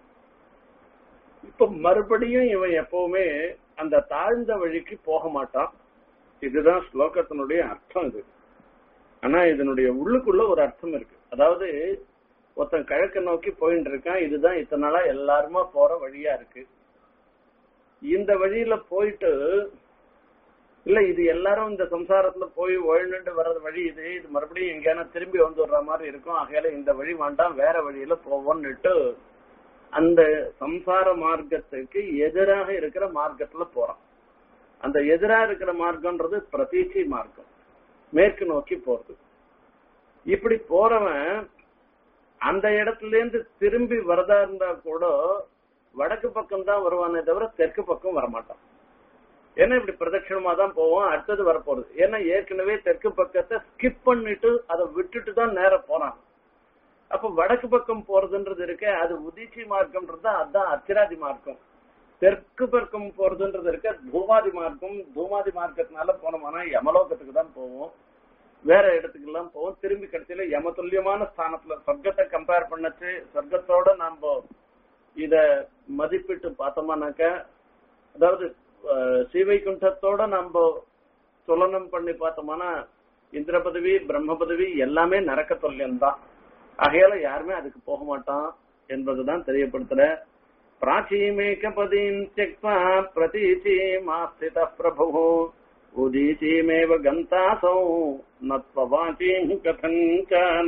இப்ப மறுபடியும் இவன் எப்பவுமே அந்த தாழ்ந்த வழிக்கு போக மாட்டான் இதுதான் ஸ்லோகத்தினுடைய அர்த்தம் இது ஆனா இதனுடைய உள்ளுக்குள்ள ஒரு அர்த்தம் இருக்கு அதாவது ஒருத்தன் கிழக்க நோக்கி போயிட்டு இருக்கான் இதுதான் இத்தனை நாளா எல்லாருமா போற வழியா இருக்கு இந்த வழியில போயிட்டு இல்ல இது எல்லாரும் இந்த சம்சாரத்துல போய் ஒழுண்டு வர்றது வழி இது இது மறுபடியும் எங்கேயான திரும்பி வந்துடுற மாதிரி இருக்கும் ஆகையால இந்த வழி வேண்டாம் வேற வழியில போவோம்னுட்டு அந்த சம்சார மார்க்கத்துக்கு எதிராக இருக்கிற மார்க்கத்துல போறான் அந்த எதிரா இருக்கிற மார்க்கம்ன்றது பிரதீச்சி மார்க்கம் மேற்கு நோக்கி போறது இப்படி போறவன் அந்த இடத்துல இருந்து திரும்பி வரதா இருந்தா கூட வடக்கு பக்கம் தான் வருவானே தவிர தெற்கு பக்கம் வரமாட்டான் ஏன்னா இப்படி பிரதட்சணமா தான் போவோம் அடுத்தது வரப்போறது ஏன்னா ஏற்கனவே தெற்கு பக்கத்தை ஸ்கிப் பண்ணிட்டு அதை விட்டுட்டு தான் நேர போறான் அப்ப வடக்கு பக்கம் போறதுன்றது இருக்க அது உதிச்சி மார்க்கம்ன்றது அதுதான் அத்திராதி மார்க்கம் தெற்கு பக்கம் போறதுன்றது இருக்க தூமாதி மார்க்கம் தூமாதி மார்க்கத்தினால போனோம்னா யமலோகத்துக்கு தான் போவோம் வேற இடத்துக்கு எல்லாம் போவோம் திரும்பி கடைசியில யம துல்லியமான ஸ்தானத்துல சொர்க்கத்தை கம்பேர் பண்ணச்சு சொர்க்கத்தோட நாம இத மதிப்பிட்டு பார்த்தோம்னாக்க அதாவது ஸ்ரீவைகுண்டத்தோட நம்ம துலனம் பண்ணி பார்த்தோம்னா இந்திர பதவி பிரம்ம பதவி எல்லாமே நரக்க தொல்லியம் தான் ஆகையால யாருமே அதுக்கு போக மாட்டான் என்பதுதான் தெரியப்படுத்துற பிராச்சீமேகபதீம் தியக்வா பிரதீச்சீமாஸ்தித பிரபு உதீச்சீமேவ கந்தாசௌ நத்வவாச்சீம் கதஞ்சன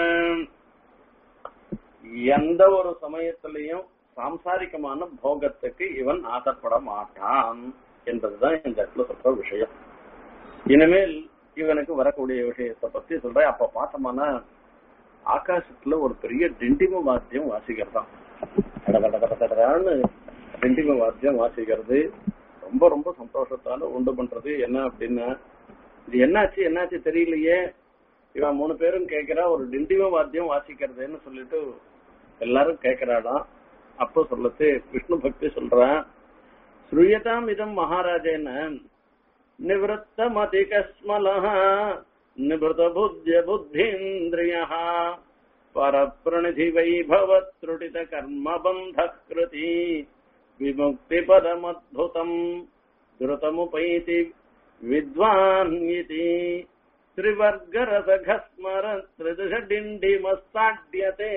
எந்த ஒரு சமயத்திலையும் சாம்சாரிகமான போகத்துக்கு இவன் ஆசைப்பட மாட்டான் என்பதுதான் இந்த இடத்துல சொல்ற விஷயம் இனிமேல் இவனுக்கு வரக்கூடிய விஷயத்தை பத்தி சொல்றேன் அப்ப பார்த்தோம்னா ஆகாசத்துல ஒரு பெரிய டிண்டிம வாத்தியம் வாசிக்கிறதாம் கடகடகடகடான்னு டிண்டிம வாத்தியம் வாசிக்கிறது ரொம்ப ரொம்ப சந்தோஷத்தால உண்டு பண்றது என்ன அப்படின்னா இது என்னாச்சு என்னாச்சு தெரியலையே இவன் மூணு பேரும் கேட்கிறா ஒரு டிண்டிம வாத்தியம் வாசிக்கிறதுன்னு சொல்லிட்டு எல்லாரும் கேட்கிறாளாம் அப்போ சொல்லத்து விஷ்ணு பக்தி சொல்றான் ஸ்ரூயதாம் இதம் மகாராஜேன நிவத்த மதிகஸ்மலः நிபுத புத்திய புத்தீந்திரிய பரப்பிரணிதி வைபவத்ருடித கர்ம பந்த கிருதி விமுக்தி பதமத்புதம் திருதமுபைதி வித்வான் இதி திரிவர்கரசகஸ்மர திரிதுஷ டிண்டிமஸ்தாட்யதே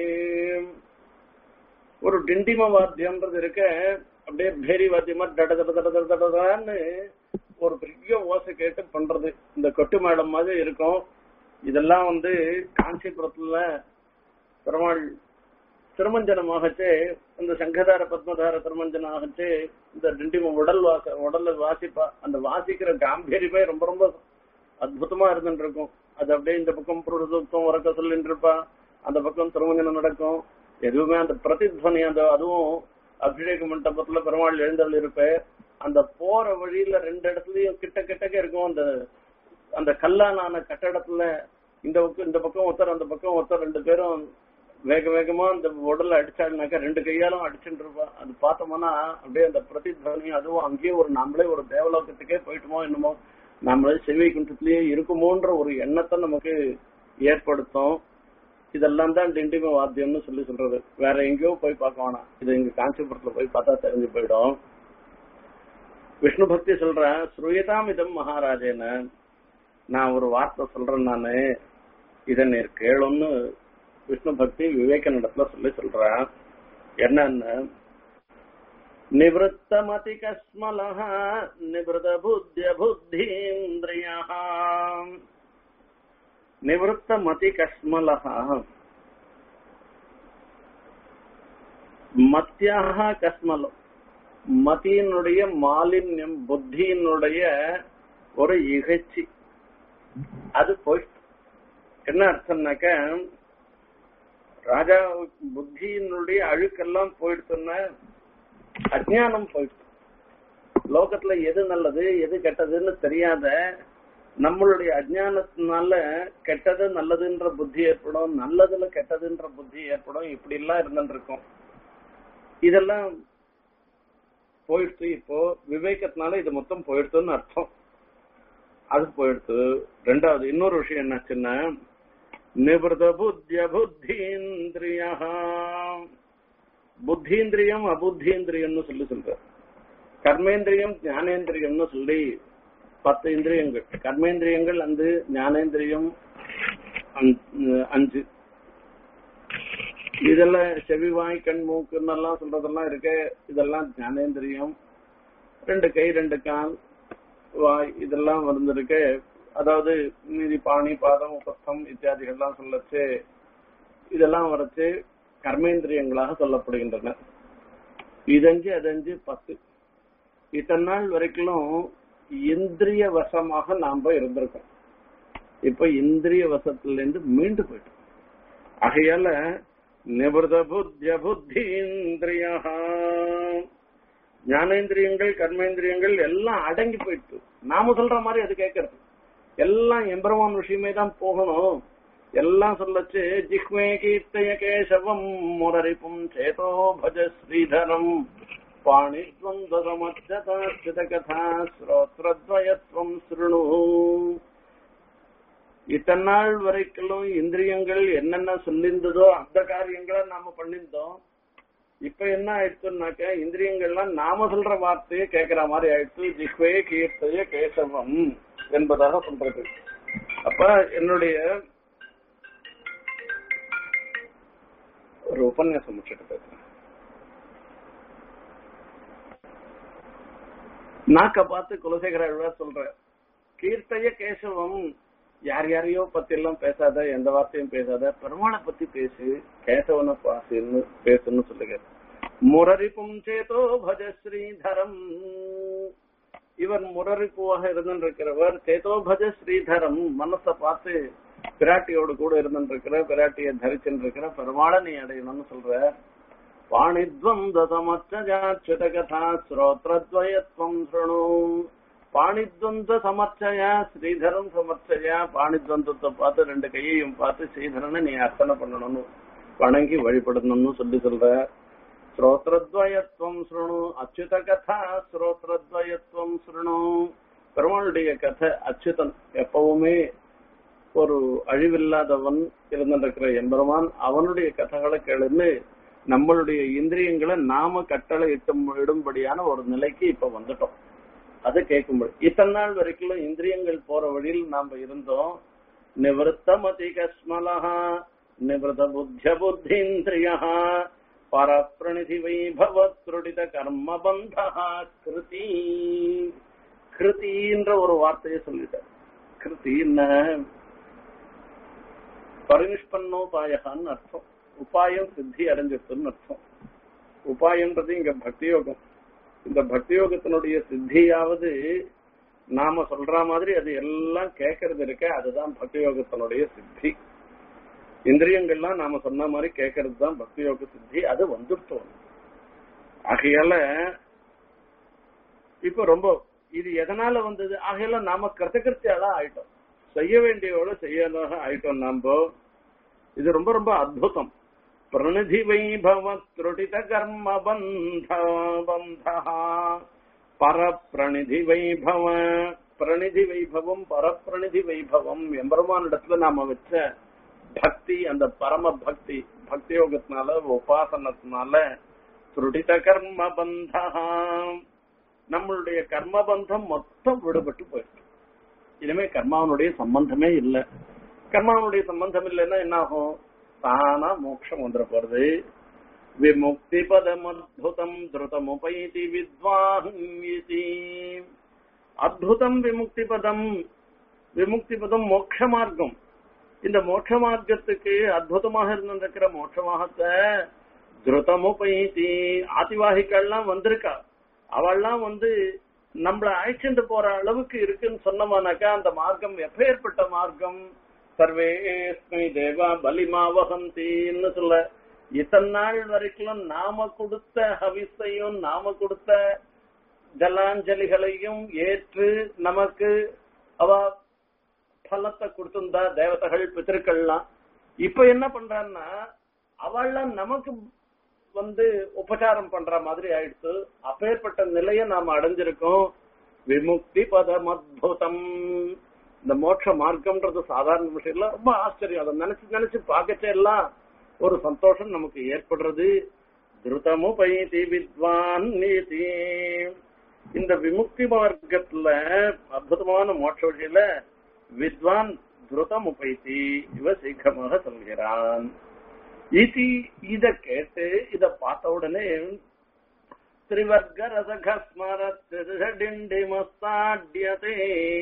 ஒரு டிண்டிம வாத்தியம்ன்றது இருக்க அப்படியே பேரி வாத்தியமா டட தட தட தட தடதான்னு ஒரு பெரிய ஓசை கேட்டு பண்றது இந்த கொட்டு மேடம் மாதிரி இருக்கும் இதெல்லாம் வந்து காஞ்சிபுரத்துல பெருமாள் திருமஞ்சனம் ஆகச்சு இந்த சங்கதார பத்மதார திருமஞ்சனம் ஆகச்சு இந்த டிண்டிம உடல் வாச உடல்ல வாசிப்பா அந்த வாசிக்கிற காம்பீரியமே ரொம்ப ரொம்ப அற்புதமா இருந்துட்டு இருக்கும் அது அப்படியே இந்த பக்கம் புருஷத்துவம் உறக்க சொல்லிட்டு இருப்பா அந்த பக்கம் திருமஞ்சனம் நடக்கும் எதுவுமே அந்த பிரதித்வனி அந்த அதுவும் அபிஷேக மண்டபத்துல பெருமாள் எழுந்தல் இருப்ப அந்த போற வழியில ரெண்டு இடத்துலயும் கிட்ட கிட்டக்க இருக்கும் அந்த அந்த கல்லானான கட்டடத்துல இந்த பக்கம் இந்த பக்கம் ஒருத்தர் அந்த பக்கம் ஒருத்தர் ரெண்டு பேரும் வேக வேகமா அந்த உடல்ல அடிச்சாருனாக்கா ரெண்டு கையாலும் அடிச்சுட்டு இருப்பா அது பார்த்தோம்னா அப்படியே அந்த பிரதித்வனி அதுவும் அங்கேயே ஒரு நம்மளே ஒரு தேவலோகத்துக்கே போயிட்டுமோ என்னமோ நம்மளே செவி குண்டத்திலேயே இருக்குமோன்ற ஒரு எண்ணத்தை நமக்கு ஏற்படுத்தும் இதெல்லாம் தான் டிண்டிம வாத்தியம்னு சொல்லி சொல்றது வேற எங்கேயோ போய் பார்க்க வேணாம் இது இங்க காஞ்சிபுரத்துல போய் பார்த்தா தெரிஞ்சு போயிடும் விஷ்ணு பக்தி சொல்றேன் ஸ்ரூயதாம் இதம் மகாராஜேன நான் ஒரு வார்த்தை சொல்றேன் நானு இத நீர் கேளுன்னு விஷ்ணு பக்தி விவேகனிடத்துல சொல்லி சொல்றேன் என்னன்னு நிவத்தமதி கஸ்மலஹ நிவத புத்திய புத்தீந்திரியா நிவத்த மதி கஸ்மலஹ மத்தியாக கஸ்மலம் மதியினுடைய மாலின்யம் புத்தியினுடைய ஒரு இகழ்ச்சி அது போயிட்டு என்ன அர்த்தம்னாக்க ராஜா புத்தியினுடைய அழுக்கெல்லாம் போயிடுச்சுன்னா அஜ்ஞானம் போயிடுச்சு லோகத்துல எது நல்லது எது கெட்டதுன்னு தெரியாத நம்மளுடைய அஜ்ஞானத்தினால கெட்டது நல்லதுன்ற புத்தி ஏற்படும் நல்லதுல கெட்டதுன்ற புத்தி ஏற்படும் இப்படி எல்லாம் இருந்துட்டு இருக்கும் இதெல்லாம் போயிடுத்து இப்போ விவேகத்தினால இது மொத்தம் போயிடுத்துன்னு அர்த்தம் அது போயிடுத்து ரெண்டாவது இன்னொரு விஷயம் என்னாச்சுன்னா நிபிருத புத்திய புத்தீந்திரியா புத்தீந்திரியம் அபுத்தீந்திரியம்னு சொல்லி சொல்ற கர்மேந்திரியம் ஞானேந்திரியம்னு சொல்லி பத்து இந்திரியங்கள் கர்மேந்திரியங்கள் அந்த ஞானேந்திரியம் அஞ்சு- அஞ்சு இதெல்லாம் செவி வாய் கண் மூக்குன்னெல்லாம் சொல்றதெல்லாம் இருக்கு இதெல்லாம் ஞானேந்திரியம் ரெண்டு கை ரெண்டு கால் வாய் இதெல்லாம் வந்திருக்கு அதாவது மீதி பாணி பாதம் உபஸ்தம் இத்தியாதிகள்லாம் சொல்லச்சு இதெல்லாம் வரைச்சு கர்மேந்திரியங்களாக சொல்லப்படுகின்றன இதஞ்சு அதஞ்சு பத்து இத்தனை நாள் வரைக்கும் இந்திரிய வசமாக நாம இருந்திருக்கோம் இப்ப இந்திரிய வசத்துல இருந்து மீண்டு போயிட்டோம் ஆகையால நிபுத புத்திய புத்தீந்திரியா ஞானேந்திரியங்கள் கர்மேந்திரியங்கள் எல்லாம் அடங்கி போயிட்டு நாம சொல்ற மாதிரி அது கேட்கறது எல்லாம் எம்பெருமான் விஷயமே தான் போகணும் எல்லாம் சொல்லச்சு ஜிஹ்மே கீர்த்தய கேசவம் முரரிப்பும் சேதோ பஜ ஸ்ரீதரம் பாணித்வந்தமச்சத கதா ஸ்ரோத்ரத்வயத்வம் ஸ்ருணு இத்தனை நாள் வரைக்கும் இந்திரியங்கள் என்னென்ன சொல்லியிருந்ததோ அந்த காரியங்களை நாம பண்ணியிருந்தோம் இப்ப என்ன ஆயிடுச்சுன்னாக்க இந்திரியங்கள்லாம் நாம சொல்ற வார்த்தையை கேட்கிற மாதிரி ஆயிடுச்சு ஜிஹ்வே கீர்த்தைய கேசவம் என்பதாக சொல்றது அப்ப என்னுடைய ஒரு உபன்யாசம் முடிச்சுட்டு பேசுறேன் நாக்க பார்த்து குலசேகர ஆழ்வார் சொல்ற கீர்த்தைய கேசவம் யார் யாரையோ பத்தி எல்லாம் பேசாத எந்த வார்த்தையும் பேசாத பெருமாளை பத்தி பேசு கேசவனை பாசுன்னு பேசுன்னு சொல்லுங்க முரரிப்பும் சேதோ பஜ ஸ்ரீதரம் இவர் முரரிப்புவாக இருந்திருக்கிறவர் சேதோ பஜ ஸ்ரீதரம் மனசை பார்த்து பிராட்டியோடு கூட இருந்திருக்கிற பிராட்டியை தரிச்சுருக்கிற பெருமாளை நீ அடையணும்னு சொல்ற பாணித்வந்தமச்சஜாச்சுத கதா ஸ்ரோத்ரத்வயத்வம் சுணு பாணித்வந்த சமர்ச்சயா ஸ்ரீதரம் சமர்ச்சயா பாணித்வந்தத்தை பார்த்து ரெண்டு கையையும் பார்த்து ஸ்ரீதரனை நீ அர்ச்சனை பண்ணணும்னு வணங்கி வழிபடணும்னு சொல்லி சொல்ற ஸ்ரோத்ரத்வயத்வம் சுணு அச்சுத கதா ஸ்ரோத்ரத்வயத்வம் சுணு பெருமாளுடைய கதை அச்சுதன் எப்பவுமே ஒரு அழிவில்லாதவன் இருந்திருக்கிற எம்பெருமான் அவனுடைய கதைகளை கேளுன்னு நம்மளுடைய இந்திரியங்களை நாம கட்டளை இட்டும் இடும்படியான ஒரு நிலைக்கு இப்ப வந்துட்டோம் அது கேட்கும்போது இத்தனை நாள் வரைக்கும் இந்திரியங்கள் போற வழியில் நாம இருந்தோம் நிவத்தமதி கஸ்மலஹா நிவத புத்திய புத்தீந்திரியா பரப்பிரணிதி வைபவ திருடித கர்ம பந்தா கிருதி கிருதின்ற ஒரு வார்த்தையை சொல்லிட்டார் கிருத்தின்னு பரினிஷ்பன்னோபாயகான்னு அர்த்தம் உபாயம் சித்தி அடைஞ்சிருக்குன்னு அர்த்தம் உபாயம்ன்றது இங்க பக்தி யோகம் இந்த பக்தி யோகத்தினுடைய சித்தியாவது நாம சொல்ற மாதிரி அது எல்லாம் கேட்கறது இருக்க அதுதான் பக்தி யோகத்தினுடைய சித்தி இந்திரியங்கள்லாம் நாம சொன்ன மாதிரி கேட்கறது தான் பக்தி யோக சித்தி அது வந்துட்டோம் ஆகையால இப்ப ரொம்ப இது எதனால வந்தது ஆகையால நாம கிருத்தகிருத்தியாதான் ஆயிட்டோம் செய்ய வேண்டியவோட செய்யாதாக ஆயிட்டோம் நாம இது ரொம்ப ரொம்ப அற்புதம் பிரணிதி வைபவ त्रुटित கர்ம பந்த பந்த பரப்பிரணிதி வைபவ பிரணிதி வைபவம் பரப்பிரணிதி வைபவம் எம்பெருமானிடத்துல நாம வச்ச பக்தி அந்த பரம பக்தி பக்தி யோகத்தினால உபாசனத்தினால துருடித கர்ம பந்த நம்மளுடைய கர்ம பந்தம் மொத்தம் விடுபட்டு போயிருக்கு இனிமே கர்மாவனுடைய சம்பந்தமே இல்ல கர்மாவனுடைய சம்பந்தம் இல்லைன்னா என்ன ஆகும் தானா மோட்சம் வந்துட போறது விமுக்தி பதம் அத்புதம் திருதமுபைதி வித்வாஹி அத்புதம் விமுக்தி பதம் விமுக்தி பதம் மோட்ச மார்க்கம் இந்த மோட்ச மார்க்கத்துக்கு அற்புதமாக இருந்திருக்கிற மோட்ச மாகத்தை திருதமுபைதி ஆதிவாகிகள்லாம் வந்திருக்கா அவள்லாம் வந்து நம்மள அழைச்சிட்டு போற அளவுக்கு இருக்குன்னு சொன்னோம்னாக்கா அந்த மார்க்கம் எப்பேற்பட்ட மார்க்கம் சர்வேஸ்மி தேவா பலிமா வகந்தின்னு சொல்ல இத்தனை நாள் வரைக்கும் நாம கொடுத்த ஹவிஸையும் நாம கொடுத்த ஜலாஞ்சலிகளையும் ஏற்று நமக்கு அவ பலத்தை கொடுத்திருந்தா தேவதைகள் பித்திருக்கள்லாம் இப்ப என்ன பண்றான்னா அவள்லாம் நமக்கு வந்து உபச்சாரம் பண்ற மாதிரி ஆயிடுச்சு அப்பேற்பட்ட நிலைய நாம அடைஞ்சிருக்கோம் விமுக்தி பதம் அத்புதம் இந்த மோட்ச மார்க்கம்ன்றது சாதாரண விஷயம் இல்ல ரொம்ப ஆச்சரியம் அதை நினைச்சு நினைச்சு பார்க்கச்சே எல்லாம் ஒரு சந்தோஷம் நமக்கு ஏற்படுறது திருதமு பைதி வித்வான் நீதி இந்த விமுக்தி மார்க்கத்துல அற்புதமான மோட்ச வழியில வித்வான் திருதம் உபைத்தி இவ சீக்கிரமாக சொல்கிறான் இது இத கேட்டு இத பார்த்த உடனே திரிவர்க்க ரசகஸ்மரடிண்டிமஸ்தாட்யதே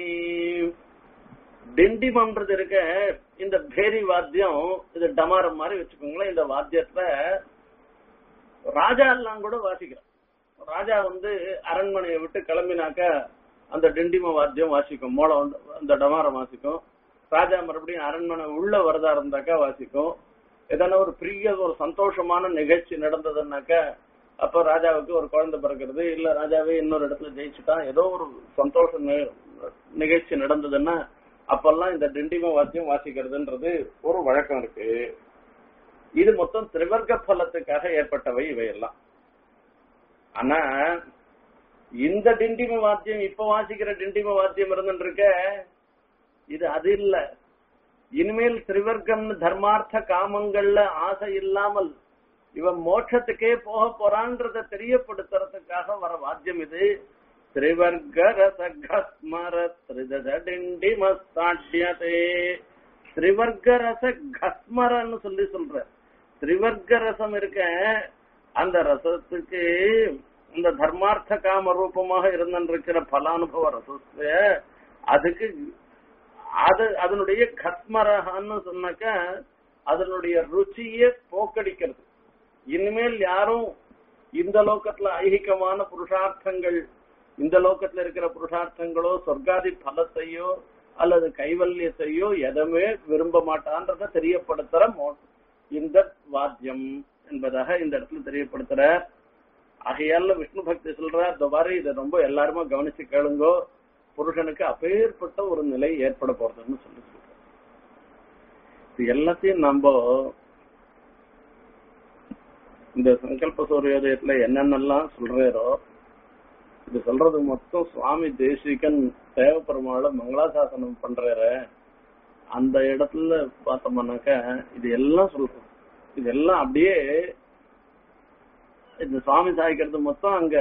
டிண்டிமம்ன்றது இருக்க இந்த பேரி வாத்தியம் இது டமாரம் மாதிரி வச்சுக்கோங்களேன் இந்த வாத்தியத்துல ராஜா எல்லாம் கூட வாசிக்கிறான் ராஜா வந்து அரண்மனையை விட்டு கிளம்பினாக்க அந்த டிண்டிம வாத்தியம் வாசிக்கும் மோளம் வந்து அந்த டமாரம் வாசிக்கும் ராஜா மறுபடியும் அரண்மனை உள்ள வரதா இருந்தாக்கா வாசிக்கும் எதனா ஒரு பெரிய ஒரு சந்தோஷமான நிகழ்ச்சி நடந்ததுன்னாக்க அப்ப ராஜாவுக்கு ஒரு குழந்தை பிறக்கிறது இல்ல ராஜாவே இன்னொரு இடத்துல ஜெயிச்சுட்டான் ஏதோ ஒரு சந்தோஷ நி- நிகழ்ச்சி நடந்ததுன்னா அப்பெல்லாம் இந்த டிண்டிம வாத்தியம் வாசிக்கிறதுன்றது ஒரு வழக்கம் இருக்கு இது மொத்தம் திரிவர்க்க பலத்துக்காக ஏற்பட்டவை இவையெல்லாம் ஆனா இந்த டிண்டிம வாத்தியம் இப்ப வாசிக்கிற டிண்டிம வாத்தியம் இருந்துட்டு இருக்க இது அது இல்ல இனிமேல் திரிவர்க்கம்னு தர்மார்த்த காமங்கள்ல ஆசை இல்லாமல் இவன் மோட்சத்துக்கே போக போறான்றத தெரியப்படுத்துறதுக்காக வர வாத்தியம் இது திரிவர்க்க ரசகஸ்மர திரிதடிண்டிமஸ்தாட்யதே திரிவர்க்க ரச கஸ்மரன்னு சொல்லி சொல்ற திரிவர்க்க ரசம் இருக்க அந்த ரசத்துக்கு இந்த தர்மார்த்த காம ரூபமாக இருந்திருக்கிற பலானுபவ ரசத்தை அதுக்கு அது அதனுடைய கஸ்மரகான்னு சொன்னாக்க அதனுடைய ருச்சியே போக்கடிக்கிறது இனிமேல் யாரும் இந்த லோகத்துல ஐகிகமான புருஷார்த்தங்கள் இந்த லோகத்துல இருக்கிற புருஷார்த்தங்களோ சொர்க்காதி பலத்தையோ அல்லது கைவல்யத்தையோ எதுவுமே விரும்ப மாட்டான்றத தெரியப்படுத்துற மோ- இந்த வாத்தியம் என்பதாக இந்த இடத்துல தெரியப்படுத்துற ஆகையால விஷ்ணு பக்தி சொல்ற இந்த மாதிரி இதை ரொம்ப எல்லாருமே கவனிச்சு கேளுங்கோ புருஷனுக்கு அப்பேற்பட்ட ஒரு நிலை ஏற்பட போறதுன்னு சொல்லி சொல்ற இது எல்லாத்தையும் நம்ம இந்த சங்கல்ப சூரியோதயத்துல என்னென்னலாம் சொல்றாரோ இது சொல்றது மொத்தம் சுவாமி தேசிகன் தேவப்பெருமாள மங்களாசாசனம் பண்றாரு அந்த இடத்துல பார்த்தோம்னாக்க இது எல்லாம் சொல்றோம் இதெல்லாம் அப்படியே இந்த சுவாமி சாய்க்கிறது மொத்தம் அங்க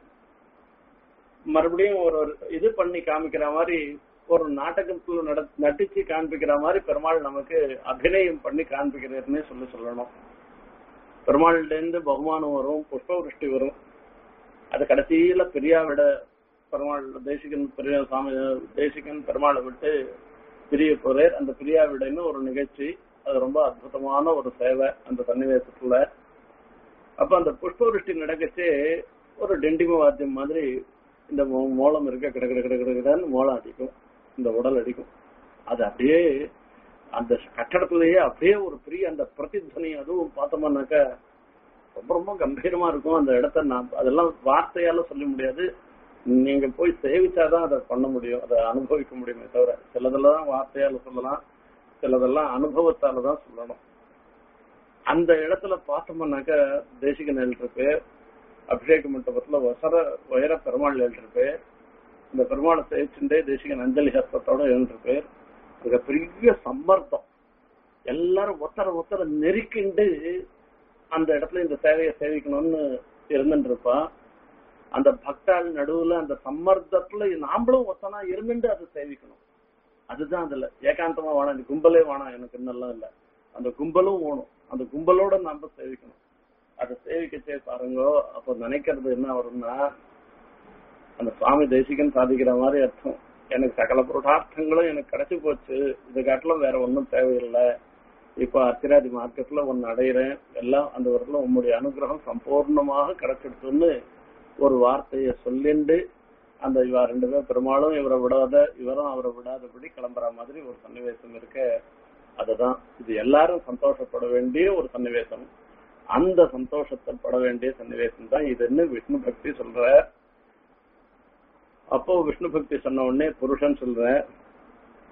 மறுபடியும் ஒரு ஒரு இது பண்ணி காமிக்கிற மாதிரி ஒரு நாடகத்துல நட நடிச்சு காண்பிக்கிற மாதிரி பெருமாள் நமக்கு அபிநயம் பண்ணி காண்பிக்கிறாருன்னே சொல்லி சொல்லணும் பெருமாள்ல இருந்து பகுமானம் வரும் புஷ்பவருஷ்டி வரும் அது கடைசியில பெரியாவிட பெருமாள் தேசிகன் பெரிய சாமி தேசிகன் பெருமாளை விட்டு பிரிய போறார் அந்த பிரியாவிடன்னு ஒரு நிகழ்ச்சி அது ரொம்ப அற்புதமான ஒரு சேவை அந்த சன்னிவேசத்துல அப்ப அந்த புஷ்பவருஷ்டி நடக்கச்சே ஒரு டெண்டிம வாத்தியம் மாதிரி இந்த மோ- மோளம் இருக்க கிட கிட கிட கிடன்னு மோளம் அடிக்கும் இந்த உடல் அடிக்கும் அது அப்படியே அந்த கட்டடத்திலேயே அப்படியே ஒரு பெரிய அந்த பிரதித்வனி அதுவும் பார்த்தோம்னாக்க ரொம்ப ரொம்ப கம்பீரமா இருக்கும் அந்த இடத்த நான் அதெல்லாம் வார்த்தையால சொல்ல முடியாது நீங்க போய் சேவிச்சாதான் அதை பண்ண முடியும் அதை அனுபவிக்க முடியுமே தவிர சிலதெல்லாம் வார்த்தையால சொல்லலாம் சிலதெல்லாம் அனுபவத்தால தான் சொல்லணும் அந்த இடத்துல பார்த்தோம்னாக்க தேசிக நெல் இருக்கு அபிஷேக மண்டபத்துல வசர உயர பெருமாள் இருக்கு இந்த பெருமாளை சேவிச்சுட்டே தேசிகன் அஞ்சலி ஹஸ்தத்தோட எழுந்திருக்கு அங்க பெரிய சம்மர்த்தம் எல்லாரும் ஒத்தர ஒத்தர நெருக்கிண்டு அந்த இடத்துல இந்த சேவையை சேவிக்கணும்னு இருந்துட்டு இருப்பா அந்த பக்தாள் நடுவுல அந்த சம்மர்த்தத்துல நாமளும் ஒத்தனா இருந்துட்டு அதை சேவிக்கணும் அதுதான் அதுல ஏகாந்தமா வேணாம் இந்த கும்பலே வேணாம் எனக்கு இன்னெல்லாம் இல்ல அந்த கும்பலும் வேணும் அந்த கும்பலோட நாம சேவிக்கணும் அதை சேவிக்கச்சே பாருங்க அப்போ நினைக்கிறது என்ன வரும்னா அந்த சுவாமி தேசிகன் சாதிக்கிற மாதிரி அர்த்தம் எனக்கு சகல புருஷார்த்தங்களும் எனக்கு கிடைச்சு போச்சு இது காட்டிலும் வேற ஒன்றும் தேவையில்லை இப்போ அத்திராதி மார்க்கெட்ல ஒன்னு அடையிறேன் எல்லாம் அந்த இடத்துல உம்முடைய அனுகிரகம் சம்பூர்ணமாக கிடைச்சிடுச்சுன்னு ஒரு வார்த்தையை சொல்லிண்டு அந்த இவா ரெண்டு பேர் பெருமாளும் இவரை விடாத இவரும் அவரை விடாதபடி கிளம்புற மாதிரி ஒரு சன்னிவேசம் இருக்க அதுதான் இது எல்லாரும் சந்தோஷப்பட வேண்டிய ஒரு சன்னிவேசம் அந்த சந்தோஷத்தை பட வேண்டிய சன்னிவேசம் தான் இதுன்னு விஷ்ணு பக்தி சொல்ற அப்போ விஷ்ணு பக்தி சொன்ன உடனே புருஷன் சொல்ற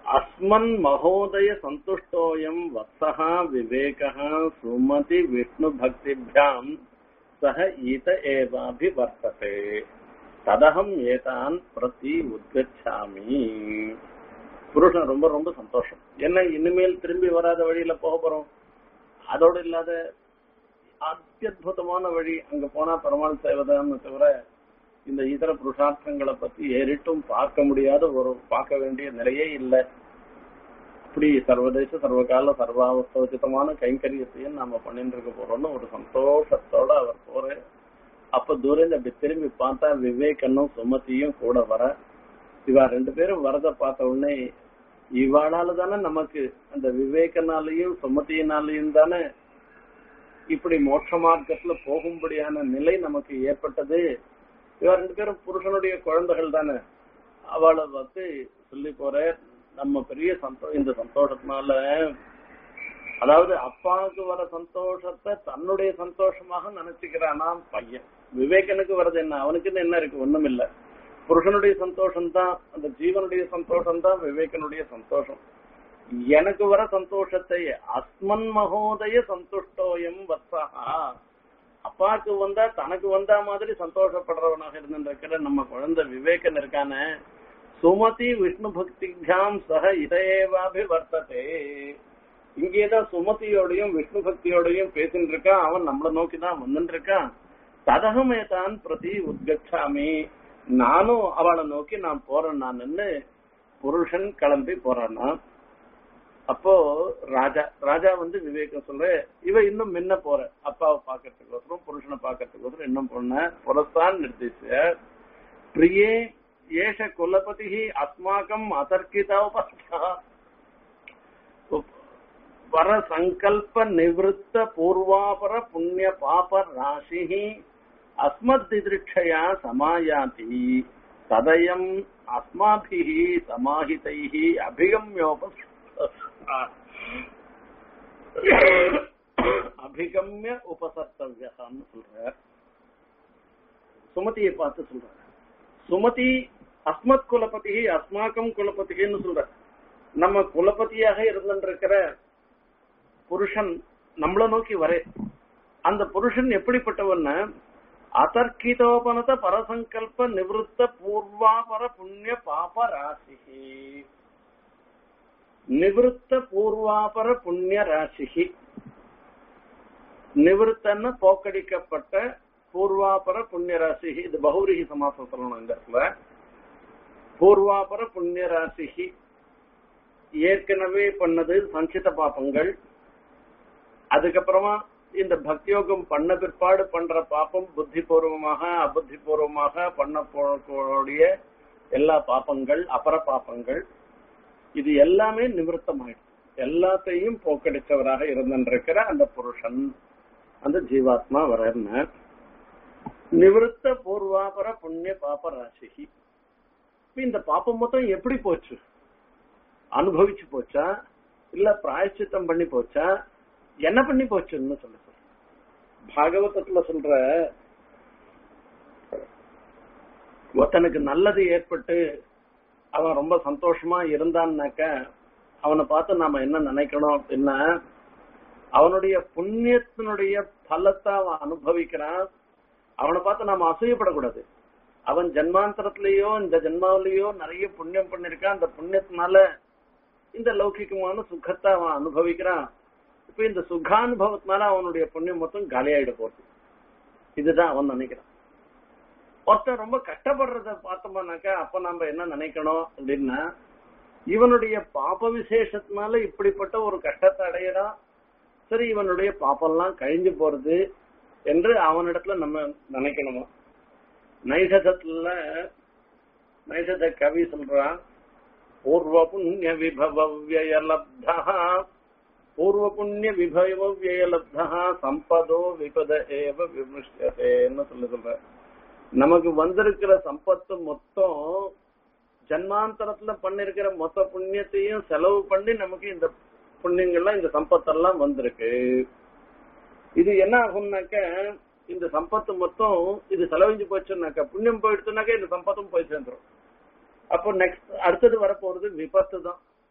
அஸ்மன் மகோதய சந்துஷ்டோயம் வத்சः விவேகः சுமதி விஷ்ணு பக்திभ्याम् சக ஈத ஏவாபிவர்த்ததே ததகம் ஏதான் பிரதி உத்கச்சாமி புருஷன் ரொம்ப ரொம்ப சந்தோஷம் என்ன இனிமேல் திரும்பி வராத வழியில போக போறோம் அதோடு இல்லாத அத்தியுதமான வழி அங்க போனா பெருமாள் சேவதான்னு தவிர இந்த இதர புருஷார்த்தங்களை பத்தி ஏறிட்டும் பார்க்க முடியாத ஒரு பார்க்க வேண்டிய நிலையே இல்லை அப்படி சர்வதேச சர்வகால சர்வாவஸ்தோச்சிதமான கைங்கரியத்தையும் நாம பண்ணிட்டு இருக்க போறோம்னு ஒரு சந்தோஷத்தோட அவர் போற அப்ப தூரம் அப்படி திரும்பி பார்த்தா விவேகனும் சுமதியும் கூட வர இவா ரெண்டு பேரும் வரத பார்த்த உடனே இவாளால தானே நமக்கு அந்த விவேகனாலையும் சுமதியினாலையும் தானே இப்படி மோட்ச மார்க்கத்துல போகும்படியான நிலை நமக்கு ஏற்பட்டது இவா ரெண்டு பேரும் புருஷனுடைய குழந்தைகள் தானே அவளை வந்து சொல்லி போற நம்ம பெரிய சந்தோ இந்த சந்தோஷத்தினால அதாவது அப்பாவுக்கு வர சந்தோஷத்தை தன்னுடைய சந்தோஷமாக நினைச்சுக்கிறானா பையன் விவேகனுக்கு வர்றது என்ன அவனுக்குன்னு என்ன இருக்கு ஒண்ணும் இல்ல புருஷனுடைய சந்தோஷம் தான் அந்த ஜீவனுடைய சந்தோஷம் தான் விவேகனுடைய சந்தோஷம் எனக்கு வர சந்தோஷத்தை அஸ்மன் மகோதய சந்துஷ்டோயம் வத்சகா அப்பாவுக்கு வந்தா தனக்கு வந்தா மாதிரி சந்தோஷப்படுறவனாக இருந்திருக்கிற நம்ம குழந்தை விவேகன் இருக்கானே சுமதி விஷ்ணு பக்திகாம் சக இதேவாபி வர்த்ததே இங்கேதான் சுமதியோடையும் விஷ்ணு பக்தியோடையும் பேசிட்டு இருக்கான் அவன் நம்மளை நோக்கி தான் வந்துட்டு இருக்கான் ததகமே தான் பிரதி உத்கச்சாமி நானும் அவளை நோக்கி நான் போறேன் நான் புருஷன் கிளம்பி போறானா அப்போ ராஜா ராஜா வந்து விவேகம் சொல்ற இவ இன்னும் முன்ன போற அப்பாவை பாக்கிறதுக்கோசரம் புருஷனை பாக்கிறதுக்கோசரம் இன்னும் பொண்ண புரஸ்தான் நிர்தேச பிரியே ஏஷ குலபதி அஸ்மாக்கம் அதர்க்கிதோபஸ்தா பர சங்கல்ப நிவృత్త பூர்வாபர புண்ணிய பாப ராசி அஸ்மத் திதிருட்சயா சமாயாதி ததயம் அஸ்மாபிः சமாஹிதைः அபிகம்யோபஸ் அபிகம்ய உபசர்த்தவியான்னு சொல்ற சுமதியை பார்த்து சொல்ற சுமதி அஸ்மத் குலபதி அஸ்மாக்கம் குலபதின்னு சொல்ற நம்ம குலபதியாக இருந்திருக்கிற புருஷன் நம்மள நோக்கி வரே அந்த புருஷன் எப்படிப்பட்டவன்னா அதர்க்கிதோபனத பரசங்கல்ப நிவృత్త பூர்வாபர புண்ணிய பாப ராசி நிவృత్త பூர்வாபர புண்ணிய ராசி நிவృత్తன்னு போக்கடிக்கப்பட்ட பூர்வாபர புண்ணிய ராசி இது பௌரிகி சமாசம் சொல்லணும் இந்த இடத்துல பூர்வாபர புண்ணிய ராசி ஏற்கனவே பண்ணது சஞ்சித பாப்பங்கள் அதுக்கப்புறமா இந்த பக்தியோகம் பண்ண பிற்பாடு பண்ற பாப்பம் புத்தி பூர்வமாக அபுத்தி பூர்வமாக பண்ண போகக்கூடிய எல்லா பாப்பங்கள் அபர பாப்பங்கள் இது எல்லாமே நிவர்த்தமாயிடும் எல்லாத்தையும் போக்கடிச்சவராக இருந்திருக்கிற அந்த புருஷன் அந்த ஜீவாத்மா வரன்னு நிவృత్త பூர்வாபர புண்ணிய பாப ராசி இந்த பாப்பம் மொத்தம் எப்படி போச்சு அனுபவிச்சு போச்சா இல்ல பிராயச்சித்தம் பண்ணி போச்சா என்ன பண்ணி போச்சுன்னு சொல்ல சொல்ற பாகவதத்துல சொல்ற ஒருத்தனுக்கு நல்லது ஏற்பட்டு அவன் ரொம்ப சந்தோஷமா இருந்தான்னாக்க அவனை பார்த்து நாம என்ன நினைக்கணும் அப்படின்னா அவனுடைய புண்ணியத்தினுடைய பலத்தை அவன் அனுபவிக்கிறான் அவனை பார்த்து நாம அசூயப்படக்கூடாது அவன் ஜென்மாந்தரத்திலேயோ இந்த ஜென்மாவிலேயோ நிறைய புண்ணியம் பண்ணிருக்கான் அந்த புண்ணியத்தினால இந்த லௌகிகமான சுகத்தை அவன் அனுபவிக்கிறான் இப்ப இந்த சுகானுபவத்தினால அவனுடைய புண்ணியம் மொத்தம் காலியாயிட போகுது இதுதான் அவன் நினைக்கிறான் ஒருத்தன் ரொம்ப கஷ்டப்படுறத பார்த்தோம்னாக்கா அப்ப நம்ம என்ன நினைக்கணும் அப்படின்னா இவனுடைய பாப விசேஷத்தினால இப்படிப்பட்ட ஒரு கஷ்டத்தை அடையிறான் சரி இவனுடைய பாப்பெல்லாம் கழிஞ்சு போறது என்று அவனிடத்துல நம்ம நினைக்கணுமா நைஷதத்துல நைஷத கவி சொல்றான் பூர்வ புண்ணிய விபவ வியலப்தா பூர்வ புண்ணிய விபவ வியலப்தா சம்பதோ விபத ஏவ விமிஷ்யதேன்னு சொல்லி சொல்ற நமக்கு வந்திருக்கிற சம்பத்து மொத்தம் ஜன்மாந்தரத்துல பண்ணிருக்கிற மொத்த புண்ணியத்தையும் செலவு பண்ணி நமக்கு இந்த புண்ணியங்கள்லாம் இந்த சம்பத்தெல்லாம் வந்திருக்கு இது என்ன ஆகும்னாக்க இந்த சம்பத்து மொத்தம் இது செலவழிஞ்சு போச்சுன்னாக்கா புண்ணியம் போயிடுச்சுனாக்கா இந்த சம்பத்தும் போய் சேர்ந்துரும் அப்போ நெக்ஸ்ட் அடுத்தது வரப்போறது விபத்து தான்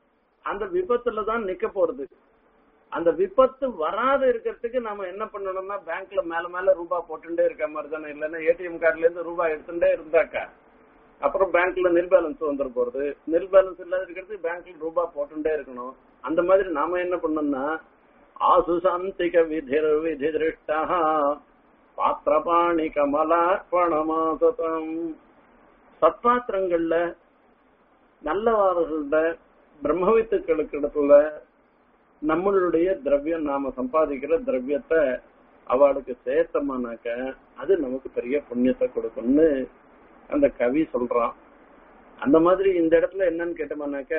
அந்த விபத்துல தான் நிக்க போறது அந்த விபத்து வராத இருக்கிறதுக்கு நாம என்ன பண்ணணும்னா பேங்க்ல மேல மேல ரூபாய் போட்டுட்டே இருக்க மாதிரி தானே இல்லைன்னா ஏடிஎம் கார்டுல இருந்து ரூபாய் எடுத்துட்டே இருந்தாக்கா அப்புறம் பேங்க்ல நில் பேலன்ஸ் வந்துட போறது நில் பேலன்ஸ் இல்லாத இருக்கிறது பேங்க்ல ரூபாய் போட்டுட்டே இருக்கணும் அந்த மாதிரி நாம என்ன பண்ணோம்னா ஆசு சாந்திக விதிர் விதி திருஷ்டா பாத்திரபாணி கமலார்ப்பணமாசதம் சத்பாத்திரங்கள்ல நல்லவாறுகள பிரம்மவித்துக்களுக்கு இடத்துல நம்மளுடைய திரவியம் நாம சம்பாதிக்கிற திரவியத்தை அவளுக்கு சேர்த்தமானாக்க அது நமக்கு பெரிய புண்ணியத்தை கொடுக்கும்னு அந்த கவி சொல்றான் அந்த மாதிரி இந்த இடத்துல என்னன்னு கேட்டோம்னாக்க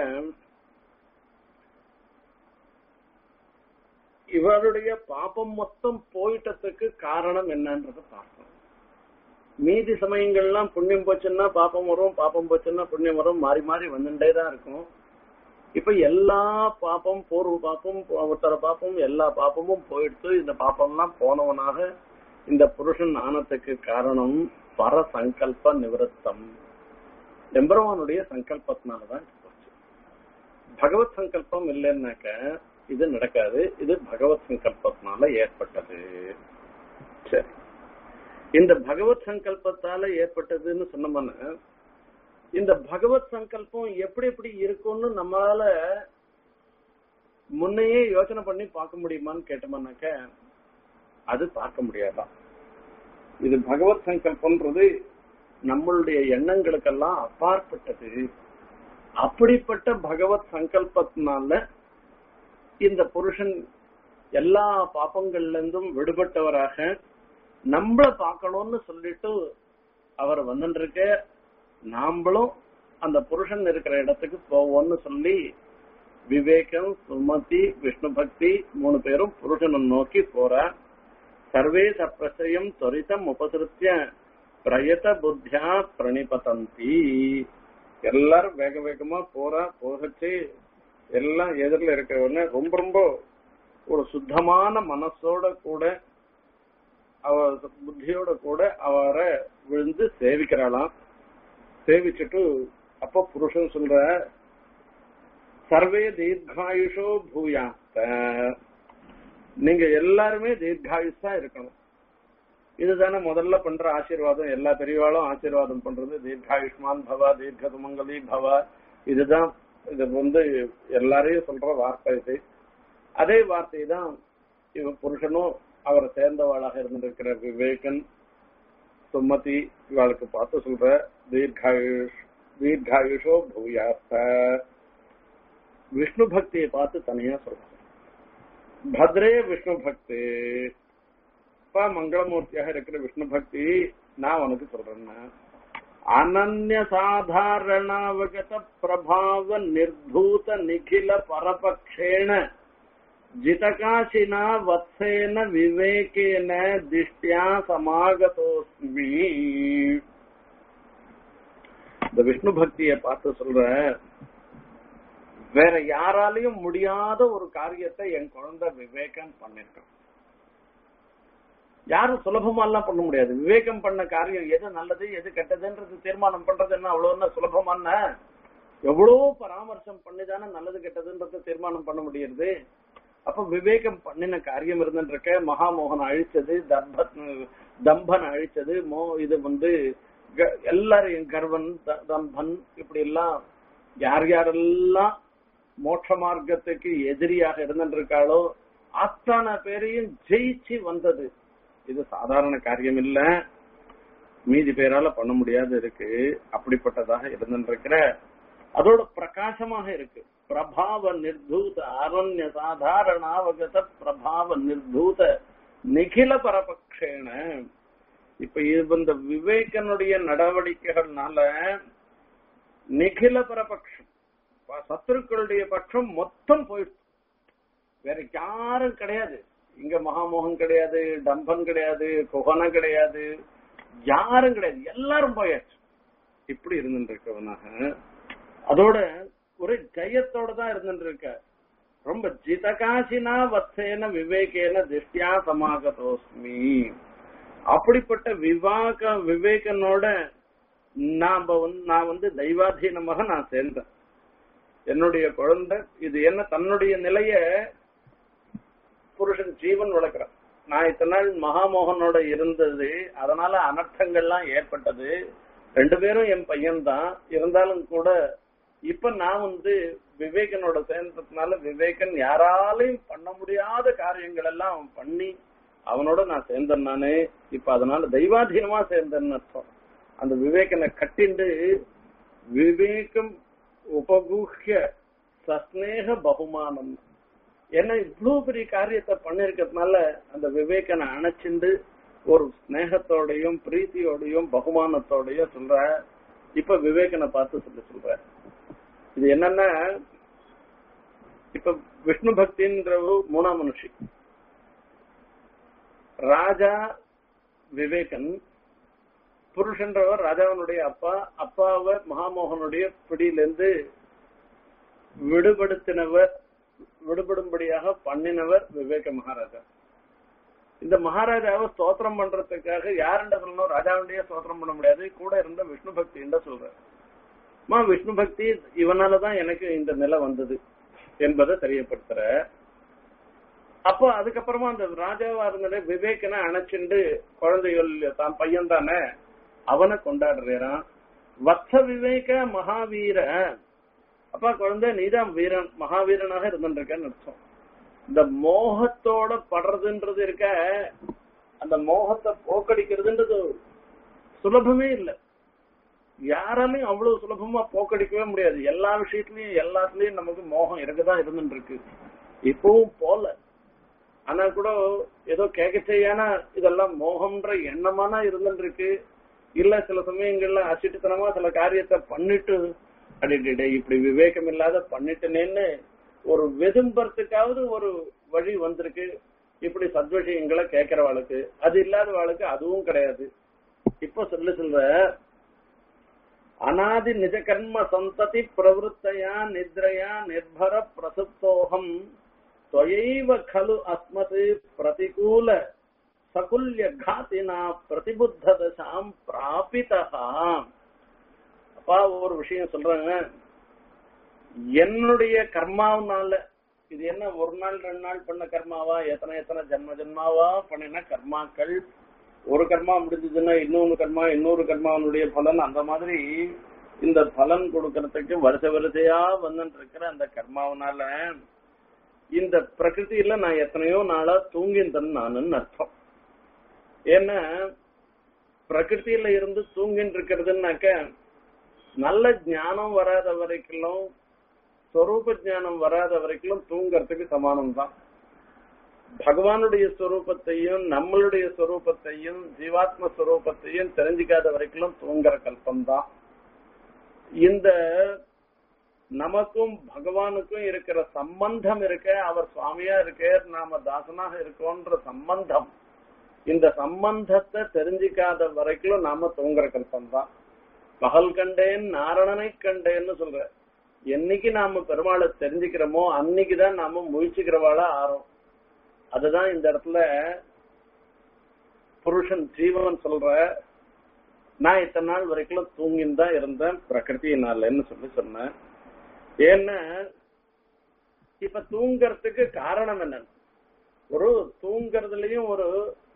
இவருடைய பாப்பம் மொத்தம் போயிட்டதுக்கு காரணம் என்னன்றத பார்க்கணும் மீதி சமயங்கள்லாம் புண்ணியம் போச்சுன்னா பாப்பம் வரும் பாப்பம் போச்சுன்னா புண்ணியம் வரும் மாறி மாறி வந்துட்டே தான் இருக்கும் இப்ப எல்லா பாப்பம் பூர்வ பாப்பம் உத்தர பாப்பம் எல்லா பாப்பமும் போயிடுத்து இந்த பாப்பம்லாம் போனவனாக இந்த புருஷன் ஆனத்துக்கு காரணம் பர சங்கல்ப நிவர்த்தம் எம்பெருமானுடைய சங்கல்பத்தினாலதான் இது போச்சு பகவத் சங்கல்பம் இல்லைன்னாக்க இது நடக்காது இது பகவத் சங்கல்பத்தினால ஏற்பட்டது சரி இந்த பகவத் சங்கல்பத்தால ஏற்பட்டதுன்னு சொன்னோம்னா இந்த பகவத் சங்கல்பம் எப்படி எப்படி இருக்கும்னு நம்மளால முன்னையே யோசனை பண்ணி பார்க்க முடியுமான்னு கேட்டோம்னாக்க அது பார்க்க முடியாதான் இது பகவத் சங்கல்பம்ன்றது நம்மளுடைய எண்ணங்களுக்கெல்லாம் அப்பாற்பட்டது அப்படிப்பட்ட பகவத் சங்கல்பத்தினால இந்த புருஷன் எல்லா பாப்பங்கள்ல இருந்தும் விடுபட்டவராக நம்மள பார்க்கணும்னு சொல்லிட்டு அவர் வந்துருக்க நாமளும் அந்த புருஷன் இருக்கிற இடத்துக்கு போவோம்னு சொல்லி விவேகம் சுமதி விஷ்ணு பக்தி மூணு பேரும் புருஷனை நோக்கி போற சர்வே சப்பிரசயம் துரிதம் உபசிருத்திய பிரயத புத்தியா பிரணிபதந்தி எல்லாரும் வேக வேகமா போறா போகச்சு எல்லாம் எதிரில் இருக்கிறவன ரொம்ப ரொம்ப ஒரு சுத்தமான மனசோட கூட அவ புத்தியோட கூட அவரை விழுந்து சேவிக்கிறாளாம் சேவிச்சுட்டு அப்ப புருஷன் சொல்ற சர்வே தீர்காயுஷோ பூயாஸ்த நீங்க எல்லாருமே தீர்காயுஷா இருக்கணும் இதுதானே முதல்ல பண்ற ஆசீர்வாதம் எல்லா பெரியவாளும் ஆசீர்வாதம் பண்றது தீர்காயுஷ்மான் பவா தீர்க்க சுமங்கலி பவா இதுதான் இது வந்து எல்லாரையும் சொல்ற வார்த்தை இது அதே வார்த்தை தான் இவ புருஷனும் அவரை சேர்ந்தவாளாக இருந்திருக்கிற விவேகன் சுமதி இவாளுக்கு பார்த்து சொல்ற தீர்காயுஷ் தீர்காயுஷோ பூயாஸ்த விஷ்ணு பக்தியை பார்த்து தனியா சொல்ற பத்ரே விஷ்ணு பக்தி அப்பா மங்களமூர்த்தியாக இருக்கிற விஷ்ணு பக்தி நான் உனக்கு சொல்றேன்னா அனன்ய சாதாரணாவகத பிரபாவ நிர்தூத நிகில பரபக்ஷேண ஜிதகாசினா வத்சேன விவேகேன திஷ்டியா சமாகதோஸ்மி இந்த விஷ்ணு பக்தியை பார்த்து சொல்ற வேற யாராலையும் முடியாத ஒரு காரியத்தை என் குழந்தை விவேகம் பண்ணிருக்கான் யாரும் சுலபமா எல்லாம் பண்ண முடியாது விவேகம் பண்ண காரியம் எது நல்லது எது கெட்டதுன்றது தீர்மானம் பண்றது என்ன அவ்வளவு சுலபமான எவ்வளவு பராமர்சம் பண்ணிதானே நல்லது கெட்டதுன்றத தீர்மானம் பண்ண முடியுது அப்ப விவேகம் பண்ணின காரியம் இருந்துருக்க மகாமோகன் அழிச்சது தர்ப தம்பன் அழிச்சது மோ இது வந்து எல்லாரையும் கர்வன் தம்பன் இப்படி எல்லாம் யார் யாரெல்லாம் மோட்ச மார்க்கத்துக்கு எதிரியாக இருந்திருக்காளோ அத்தனை பேரையும் ஜெயிச்சு வந்தது இது சாதாரண காரியம் இல்ல மீதி பேரால பண்ண முடியாது இருக்கு அப்படிப்பட்டதாக இருந்திருக்கிற அதோட பிரகாசமாக இருக்கு பிரபாவ நிர்தூத அரண்ய சாதாரணாவகத பிரபாவ நிர்தூத நிகில பரபக்ஷேன இப்ப இது இந்த விவேகனுடைய நடவடிக்கைகள்னால நிகில பரபக்ஷம் சத்துருக்களுடைய பட்சம் மொத்தம் போயிடுச்சு வேற யாரும் கிடையாது இங்க மகாமோகன் கிடையாது டம்பன் கிடையாது குகன கிடையாது யாரும் கிடையாது எல்லாரும் போயாச்சு இப்படி இருந்துட்டு இருக்கவனாக அதோட ஒரு ஜெயத்தோட தான் இருந்துட்டு இருக்க ரொம்ப ஜிதகாசினா வத்சேன விவேகேன திருஷ்டியா சமாகதோஸ்மி அப்படிப்பட்ட விவாக விவேகனோட நாம வந்து நான் வந்து தெய்வாதீனமாக நான் சேர்ந்தேன் என்னுடைய குழந்தை இது என்ன தன்னுடைய நிலைய புருஷன் ஜீவன் வளர்க்கிறான் நான் இத்தனை நாள் மகாமோகனோட இருந்தது அதனால அனர்த்தங்கள்லாம் ஏற்பட்டது ரெண்டு பேரும் என் பையன்தான் இருந்தாலும் கூட இப்ப நான் வந்து விவேகனோட சேர்ந்ததுனால விவேகன் யாராலையும் பண்ண முடியாத காரியங்கள் எல்லாம் அவன் பண்ணி அவனோட நான் சேர்ந்தேன் நானு இப்ப அதனால தெய்வாதீனமா சேர்ந்தேன்னு அர்த்தம் அந்த விவேகனை கட்டிண்டு விவேகம் உபகுஹ்ய சஸ்நேக பகுமானம் என்ன இவ்வளவு பெரிய காரியத்தை பண்ணிருக்கிறதுனால அந்த விவேகனை அணைச்சிண்டு ஒரு ஸ்நேகத்தோடையும் பிரீத்தியோடையும் பகுமானத்தோடையும் சொல்ற இப்ப விவேகனை பார்த்து சொல்ல சொல்ற இது என்னன்னா இப்ப விஷ்ணு பக்தின்ற மூணாம் மனுஷி ராஜா விவேகன் புருஷன்றவர் ராஜாவனுடைய அப்பா அப்பாவை மகாமோகனுடைய பிடியிலிருந்து விடுபடுத்தினவர் விடுபடும்படியாக பண்ணினவர் விவேக மகாராஜா இந்த மகாராஜாவை ஸ்தோத்திரம் பண்றதுக்காக யாருண்ட சொல்லணும் ராஜாவுடைய ஸ்தோத்திரம் பண்ண முடியாது கூட இருந்த விஷ்ணு பக்தின்ற சொல்ற மா விஷ்ணு பக்தி இவனாலதான் எனக்கு இந்த நிலை வந்தது என்பதை தெரியப்படுத்துற அப்போ அதுக்கப்புறமா அந்த ராஜாவா இருந்த விவேகனை அணைச்சுண்டு குழந்தைகள் தான் பையன் தானே அவனை கொண்டாடுறான் வத்ச விவேக மகாவீர அப்பா குழந்தை நீதான் வீரன் மகாவீரனாக இருந்துருக்கன்னு அர்த்தம் இந்த மோகத்தோட படுறதுன்றது இருக்க அந்த மோகத்தை போக்கடிக்கிறதுன்றது சுலபமே இல்லை யாராலையும் அவ்வளவு சுலபமா போக்கடிக்கவே முடியாது எல்லா விஷயத்துலயும் எல்லாத்துலயும் நமக்கு மோகம் இருக்கதான் இருந்துட்டு இருக்கு இப்பவும் போல ஆனா கூட ஏதோ கேட்கச்சையான இதெல்லாம் மோகம்ன்ற எண்ணமானா இருந்துட்டு இருக்கு இல்ல சில சமயங்கள்ல அசிட்டுத்தனமா சில காரியத்தை பண்ணிட்டு அடிடே இப்படி விவேகம் இல்லாத பண்ணிட்டனேன்னு ஒரு வெதும்பறதுக்காவது ஒரு வழி வந்திருக்கு இப்படி சத்விஷயங்களை கேட்கிறவாளுக்கு அது இல்லாதவாளுக்கு அதுவும் கிடையாது இப்ப சொல்ல சொல்ற அனாதி நிஜ கர்ம சந்ததி பிரவருத்தையா நித்ரையா நிர்பர பிரசுப்தோகம் त्वयैव खलु अस्मत् प्रतिकूल சகுல்ய காத்தினா பிரதிபுத்த தசாம் பிராபிதா அப்பா ஒரு விஷயம் சொல்றாங்க என்னுடைய கர்மாவனால இது என்ன ஒரு நாள் ரெண்டு நாள் பண்ண கர்மாவா எத்தனை எத்தனை ஜென்ம ஜென்மாவா பண்ணின கர்மாக்கள் ஒரு கர்மா முடிஞ்சதுன்னா இன்னொரு கர்மா இன்னொரு கர்மாவனுடைய பலன் அந்த மாதிரி இந்த பலன் கொடுக்கறதுக்கு வருஷ வரிசையா வந்துட்டு இருக்கிற அந்த கர்மாவனால இந்த பிரகிருதியில நான் எத்தனையோ நாளா தூங்கின்றேன் நானுன்னு அர்த்தம் ஏன்னா பிரகிருதியில இருந்து தூங்கின்னு இருக்கிறதுனாக்க நல்ல ஞானம் வராத வரைக்கும் ஸ்வரூப ஞானம் வராத வரைக்கும் தூங்கறதுக்கு சமானம் தான் பகவானுடைய ஸ்வரூபத்தையும் நம்மளுடைய ஸ்வரூபத்தையும் ஜீவாத்ம ஸ்வரூபத்தையும் தெரிஞ்சுக்காத வரைக்கும் தூங்குற கல்பம் தான் இந்த நமக்கும் பகவானுக்கும் இருக்கிற சம்பந்தம் இருக்க அவர் சுவாமியா இருக்க நாம தாசனாக இருக்கோன்ற சம்பந்தம் இந்த சம்பந்தத்தை தெரிஞ்சுக்காத வரைக்கும் நாம தூங்குற கல்பம் தான் பகல் கண்டேன் நாரணனை கண்டேன்னு சொல்ற என்னைக்கு நாம பெருமாளை தெரிஞ்சுக்கிறோமோ அன்னைக்குதான் நாம முயற்சிக்கிறவாளா ஆறோம் அதுதான் இந்த இடத்துல புருஷன் ஜீவன் சொல்ற நான் இத்தனை நாள் வரைக்கும் தூங்கின்னு தான் இருந்தேன் பிரகிருத்தினாலன்னு சொல்லி சொன்னேன் ஏன்னா இப்ப தூங்கறதுக்கு காரணம் என்ன ஒரு தூங்கறதுலயும் ஒரு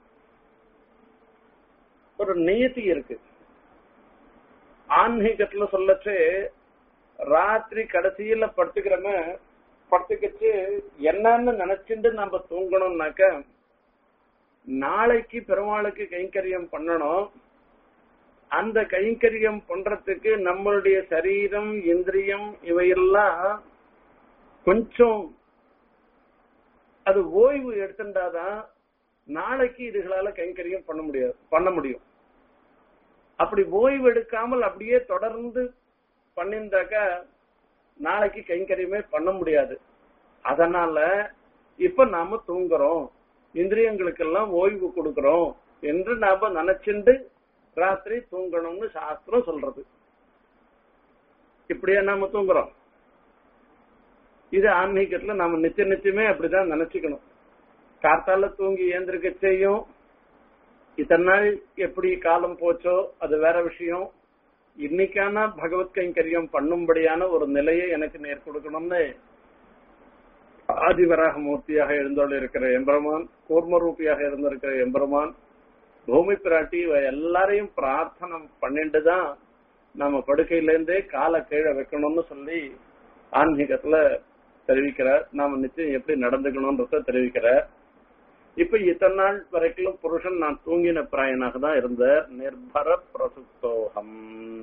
ஒரு நியத்தி இருக்கு ஆன்மீகத்துல சொல்லச்சு ராத்திரி கடைசியில படுத்துக்கிறோம படுத்துக்கிச்சு என்னன்னு நினைச்சுட்டு நம்ம தூங்கணும்னாக்க நாளைக்கு பெருமாளுக்கு கைங்கரியம் பண்ணணும் அந்த கைங்கரியம் பண்றதுக்கு நம்மளுடைய சரீரம் இந்திரியம் இவையெல்லாம் கொஞ்சம் அது ஓய்வு எடுத்துட்டாதான் நாளைக்கு இதுகளால கைங்கரியம் பண்ண முடியாது பண்ண முடியும் அப்படி ஓய்வு எடுக்காமல் அப்படியே தொடர்ந்து பண்ணிருந்தாக்க நாளைக்கு கைங்கரியமே பண்ண முடியாது அதனால இப்ப நாம தூங்குறோம் இந்திரியங்களுக்கெல்லாம் ஓய்வு கொடுக்கறோம் என்று நாம நினைச்சுண்டு ராத்திரி தூங்கணும்னு சாஸ்திரம் சொல்றது இப்படியே நாம தூங்குறோம் இது ஆன்மீகத்துல நாம நித்திய நித்தியமே அப்படிதான் நினைச்சுக்கணும் கார்த்தால தூங்கி ஏந்திருக்க செய்யும் இத்தனை நாள் எப்படி காலம் போச்சோ அது வேற விஷயம் இன்னைக்கான பகவத் கைங்கரியம் பண்ணும்படியான ஒரு நிலையை எனக்கு நேர் கொடுக்கணும்னு ஆதிவராக மூர்த்தியாக எழுந்தோடு இருக்கிற எம்பெருமான் கூர்மரூபியாக இருந்திருக்கிற எம்பெருமான் பூமி பிராட்டி இவ எல்லாரையும் பிரார்த்தனை பண்ணிட்டு தான் நம்ம படுக்கையில இருந்தே காலை கீழே வைக்கணும்னு சொல்லி ஆன்மீகத்துல தெரிவிக்கிறார் நாம நிச்சயம் எப்படி நடந்துக்கணும்ன்றத தெரிவிக்கிறார் இப்ப இத்தனை நாள் வரைக்கும் புருஷன் நான் தூங்கின பிராயனாக தான் இருந்தார் நிர்பர பிரசுப்தோகம்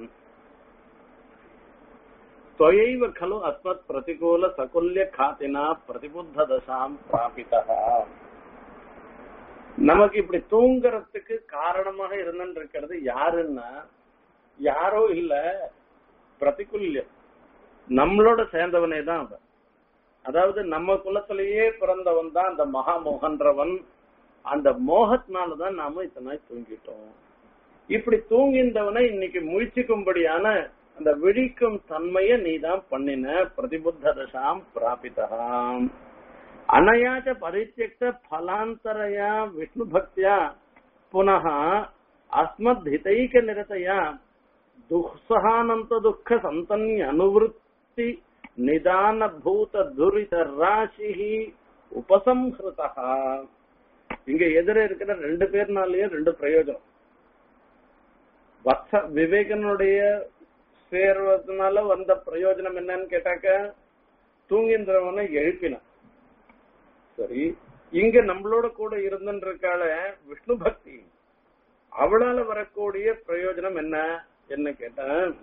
त्वयैव खलु अस्मत् प्रतिकूल सकुल्य खातिना प्रतिबुத்த தசாம் பிராபிதா நமக்கு இப்படி தூங்குறதுக்கு காரணமாக இருந்துட்டு இருக்கிறது யாருன்னா யாரோ இல்ல பிரதிகுல்யம் நம்மளோட சேர்ந்தவனே தான் அவன் அதாவது நம்ம குலத்திலேயே பிறந்தவன் தான் அந்த மகாமோகன்றவன் அந்த மோகத்தினாலதான் நாம இத்தனை தூங்கிட்டோம் இப்படி தூங்கின்றவனை இன்னைக்கு முழிச்சுக்கும்படியான அந்த விழிக்கும் தன்மைய நீதான் பண்ணின பிரதிபுத்த தசாம் பிராபிதாம் அனயாச்ச பரித்தியக்த பலாந்தரயா விஷ்ணு பக்தியா புனः அஸ்மத் ஹிதைக நிரதயா துଃசகானந்த துக்க சந்தன்ய அனுவருத்தி நிதான பூத துரித ராசி உபசம்ஹிருதா இங்க எதிர இருக்கிற ரெண்டு பேர்னாலயே ரெண்டு பிரயோஜனம் வத்ச விவேகனுடைய சேர்வதனால வந்த பிரயோஜனம் என்னன்னு கேட்டாக்க தூங்கின்றவனை எழுப்பினான் சரி இங்க நம்மளோட கூட இருந்துருக்கால விஷ்ணு பக்தி அவளால வரக்கூடிய பிரயோஜனம் என்ன என்ன கேட்டா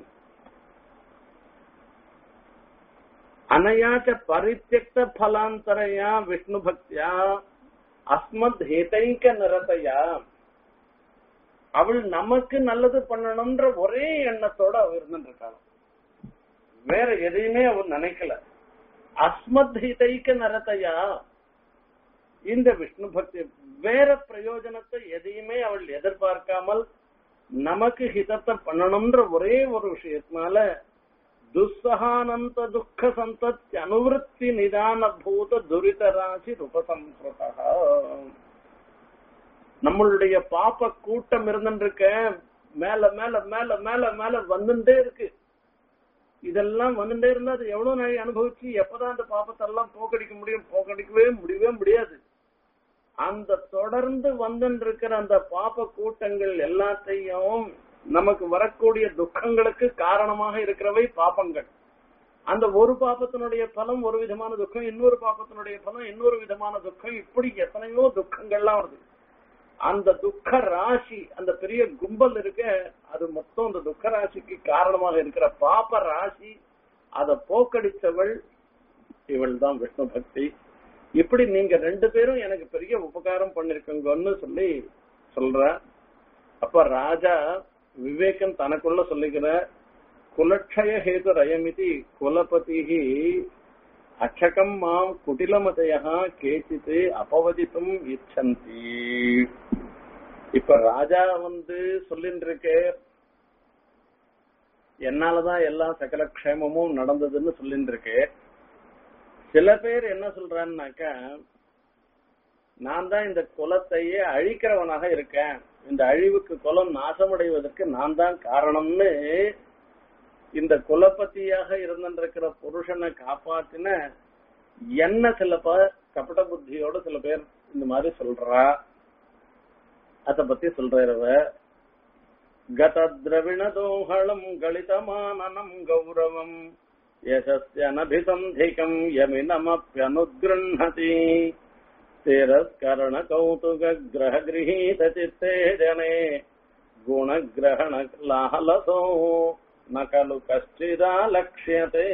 அனயாச்ச பரித்தியக்த பலாந்தரையா விஷ்ணு பக்தியா அஸ்மத் ஹேதைக்க நிரதையா அவள் நமக்கு நல்லது பண்ணணும்ன்ற ஒரே எண்ணத்தோட அவ இருந்துட்டு இருக்காள் வேற எதையுமே அவள் நினைக்கல அஸ்மத் ஹிதைக்க நரதையா இந்த விஷ்ணு பக்தி வேற பிரயோஜனத்தை எதையுமே அவள் எதிர்பார்க்காமல் நமக்கு ஹிதத்தை பண்ணணும்ன்ற ஒரே ஒரு விஷயத்தினால துஸ்ஸகானந்த துக்க சந்தத் அனுவருத்தி நிதான பூத துரித ராசி உபசம்ஸ்ருதா நம்மளுடைய பாப்ப கூட்டம் இருந்துருக்க மேல மேல மேல மேல மேல வந்துட்டே இருக்கு இதெல்லாம் வந்துட்டே இருந்தா அது எவ்வளவு நாளை அனுபவிச்சு எப்பதான் அந்த பாப்பத்தை எல்லாம் போக்கடிக்க முடியும் போக்கடிக்கவே முடியவே முடியாது அந்த தொடர்ந்து வந்துட்டு இருக்கிற அந்த பாப்ப கூட்டங்கள் எல்லாத்தையும் நமக்கு வரக்கூடிய துக்கங்களுக்கு காரணமாக இருக்கிறவை பாப்பங்கள் அந்த ஒரு பாப்பத்தினுடைய பலம் ஒரு விதமான துக்கம் இன்னொரு பாப்பத்தினுடைய பலம் இன்னொரு விதமான துக்கம் இப்படி எத்தனையோ துக்கங்கள்லாம் வருது அந்த துக்க ராசி அந்த பெரிய கும்பல் இருக்க அது மொத்தம் அந்த துக்க ராசிக்கு காரணமாக இருக்கிற பாப்ப ராசி அதை போக்கடிச்சவள் இவள் தான் விஷ்ணு பக்தி இப்படி நீங்க ரெண்டு பேரும் எனக்கு பெரிய உபகாரம் பண்ணிருக்கீங்கன்னு சொல்லி சொல்ற அப்ப ராஜா விவேகன் தனக்குள்ள சொல்லிக்கிற குலட்சய ஹேது ரயமிதி குலபதி அச்சகம் மாம் குட்டிலமதையா கேச்சித் அபவதித்தும் இச்சந்தி இப்ப ராஜா வந்து சொல்லிட்டு இருக்கே என்னாலதான் எல்லா சகல க்ஷேமமும் நடந்ததுன்னு சொல்லிட்டு இருக்கே சில பேர் என்ன சொல்றான்னாக்கா நான் தான் இந்த குலத்தையே அழிக்கிறவனாக இருக்கேன் இந்த அழிவுக்கு குலம் நாசமடைவதற்கு நான் தான் காரணம்னு இந்த குலபதியாக இருந்திருக்கிற புருஷனை காப்பாத்தின என்ன சில பேர் கபட புத்தியோட சில பேர் இந்த மாதிரி சொல்றா அத பத்தி சொல்றவ கத திரவிணதோஹளம் கலிதமானனம் கௌரவம் யசஸ்யனபிசந்திகம் யமினமப்யனுகிருஹதி திரஸ்கரண கௌதுக கிரக கிரகீத சித்தே ஜனே குணகிரகண லாலசோ நகலு கஷ்டிதா லட்சியதே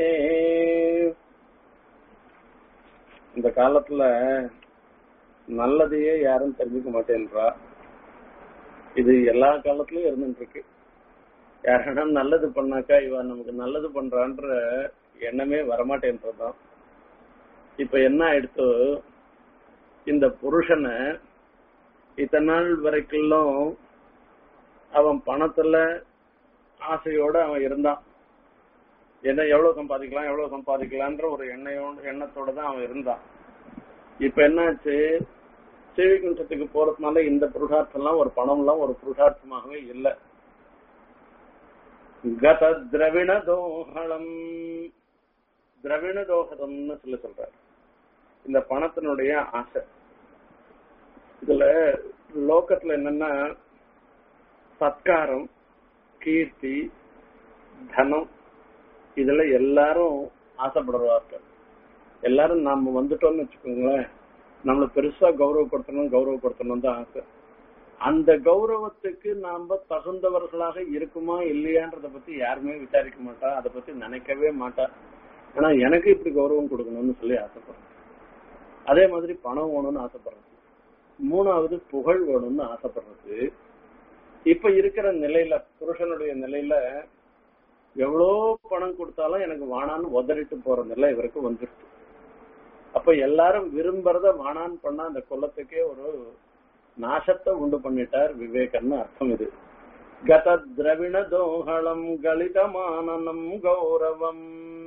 இந்த காலத்துல நல்லதையே யாரும் தெரிஞ்சுக்க மாட்டேன்றா இது எல்லா காலத்திலயும் இருந்துட்டு இருக்கு யாரா நல்லது பண்ணாக்கா இவன் நமக்கு நல்லது பண்றான்ற எண்ணமே வரமாட்டேன்றதுதான் இப்ப என்ன ஆயிடுத்து இந்த புருஷனை இத்தனை நாள் வரைக்கும் அவன் பணத்துல ஆசையோட அவன் இருந்தான் என்ன எவ்வளவு சம்பாதிக்கலாம் எவ்வளவு சம்பாதிக்கலான்ற ஒரு எண்ணெயோட எண்ணத்தோட தான் அவன் இருந்தான் இப்ப என்னாச்சு சேவிகுண்டத்துக்கு போறதுனால இந்த புருஷார்த்தம்லாம் ஒரு பணம்லாம் ஒரு புருஷார்த்தமாகவே இல்லை கத திரவிண தோஹளம் திரவிண தோஹதம்னு சொல்லி சொல்றாரு இந்த பணத்தினுடைய ஆசை இதுல லோகத்துல என்னன்னா சத்காரம் கீர்த்தி தனம் இதுல எல்லாரும் ஆசைப்படுறார்கள் எல்லாரும் நாம வந்துட்டோம்னு வச்சுக்கோங்களேன் நம்மள பெருசா கௌரவப்படுத்தணும் கௌரவப்படுத்தணும் தான் ஆசை அந்த கௌரவத்துக்கு நாம தகுந்தவர்களாக இருக்குமா இல்லையான்றத பத்தி யாருமே விசாரிக்க மாட்டா அதை பத்தி நினைக்கவே மாட்டா ஆனா எனக்கு இப்படி கௌரவம் கொடுக்கணும்னு சொல்லி ஆசைப்படுறேன் அதே மாதிரி பணம் வேணும்னு ஆசைப்படுறது மூணாவது புகழ் வேணும்னு ஆசைப்படுறது இப்ப இருக்கிற நிலையில புருஷனுடைய நிலையில எவ்வளோ பணம் கொடுத்தாலும் எனக்கு வானான்னு உதறிட்டு போற நிலை இவருக்கு வந்துருச்சு அப்ப எல்லாரும் விரும்புறத வானான் பண்ண அந்த குலத்துக்கே ஒரு நாசத்தை உண்டு பண்ணிட்டார் விவேகன்னு அர்த்தம் இது கத திரவிண தோஹளம் கலிதமானனம் கௌரவம்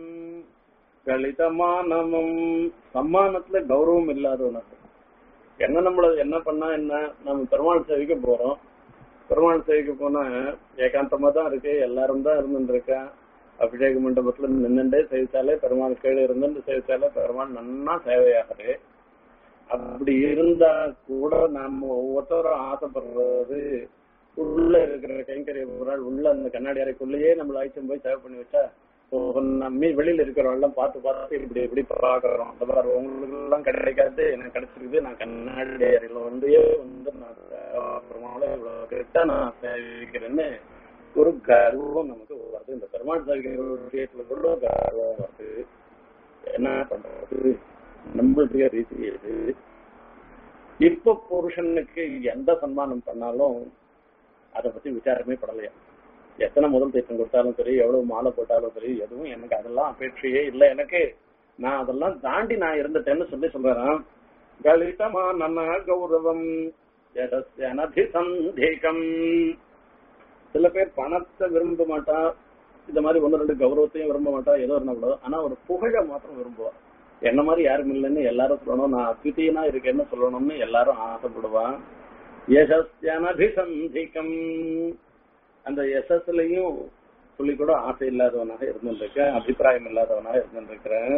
கலிதமானமும் சம்மானத்துல கௌரவம் இல்லாதவனுக்கு என்ன நம்மள என்ன பண்ணா என்ன நம்ம பெருமாள் சேவைக்கு போறோம் பெருமாள் சேவைக்கு போனா ஏகாந்தமா தான் இருக்கு எல்லாரும் தான் இருந்துட்டு இருக்கா அபிஷேக மண்டபத்துல நின்னுட்டே சேவிச்சாலே பெருமாள் கீழே இருந்து சேவிச்சாலே பெருமாள் நன்னா சேவையாகுது அப்படி இருந்தா கூட நம்ம ஒவ்வொருத்தரும் ஆசைப்படுறது உள்ள இருக்கிற கைங்கரிய ஒரு உள்ள அந்த கண்ணாடி அறைக்குள்ளேயே நம்மள ஆயிடுச்சு போய் சேவை பண்ணி வச்சா நம்ம வெளியில இருக்கிறவங்க எல்லாம் பார்த்து பார்த்து இப்படி இப்படி பாக்குறோம் அந்த மாதிரி உங்களுக்கு எல்லாம் கிடைக்காது எனக்கு கிடைச்சிருக்குது நான் கண்ணாடி அறையில வந்து வந்து நான் பெருமாளை இவ்வளவு கிட்ட நான் சேவிக்கிறேன்னு ஒரு கர்வம் நமக்கு வருது இந்த பெருமாள் சேவிக்கிற விஷயத்துல கூட கர்வம் வருது என்ன பண்றது நம்மளுடைய ரீதி இது இப்ப புருஷனுக்கு எந்த சன்மானம் பண்ணாலும் அதை பத்தி விசாரமே படலையா எத்தனை முதல் தீர்த்தம் கொடுத்தாலும் சரி எவ்வளவு மாலை போட்டாலும் சரி எதுவும் எனக்கு அதெல்லாம் அபேட்சையே இல்லை எனக்கு நான் அதெல்லாம் தாண்டி நான் இருந்துட்டேன்னு சொல்லி சொல்றேன் கலிதமா நன்ன கௌரவம் அனதிசந்தேகம் சில பேர் பணத்தை விரும்ப மாட்டா இந்த மாதிரி ஒன்னு ரெண்டு கௌரவத்தையும் விரும்ப மாட்டா ஏதோ இருந்தா கூட ஆனா ஒரு புகழ மாத்திரம் விரும்புவா என்ன மாதிரி யாரும் இல்லைன்னு எல்லாரும் சொல்லணும் நான் அத்விதீயனா இருக்கேன்னு சொல்லணும்னு எல்லாரும் ஆசைப்படுவான் யசஸ்யனபிசந்திகம் அந்த யசஸ்லயும் சொல்லி கூட ஆசை இல்லாதவனாக இருந்துருக்கேன் அபிப்பிராயம் இல்லாதவனாக இருந்துருக்கிறேன்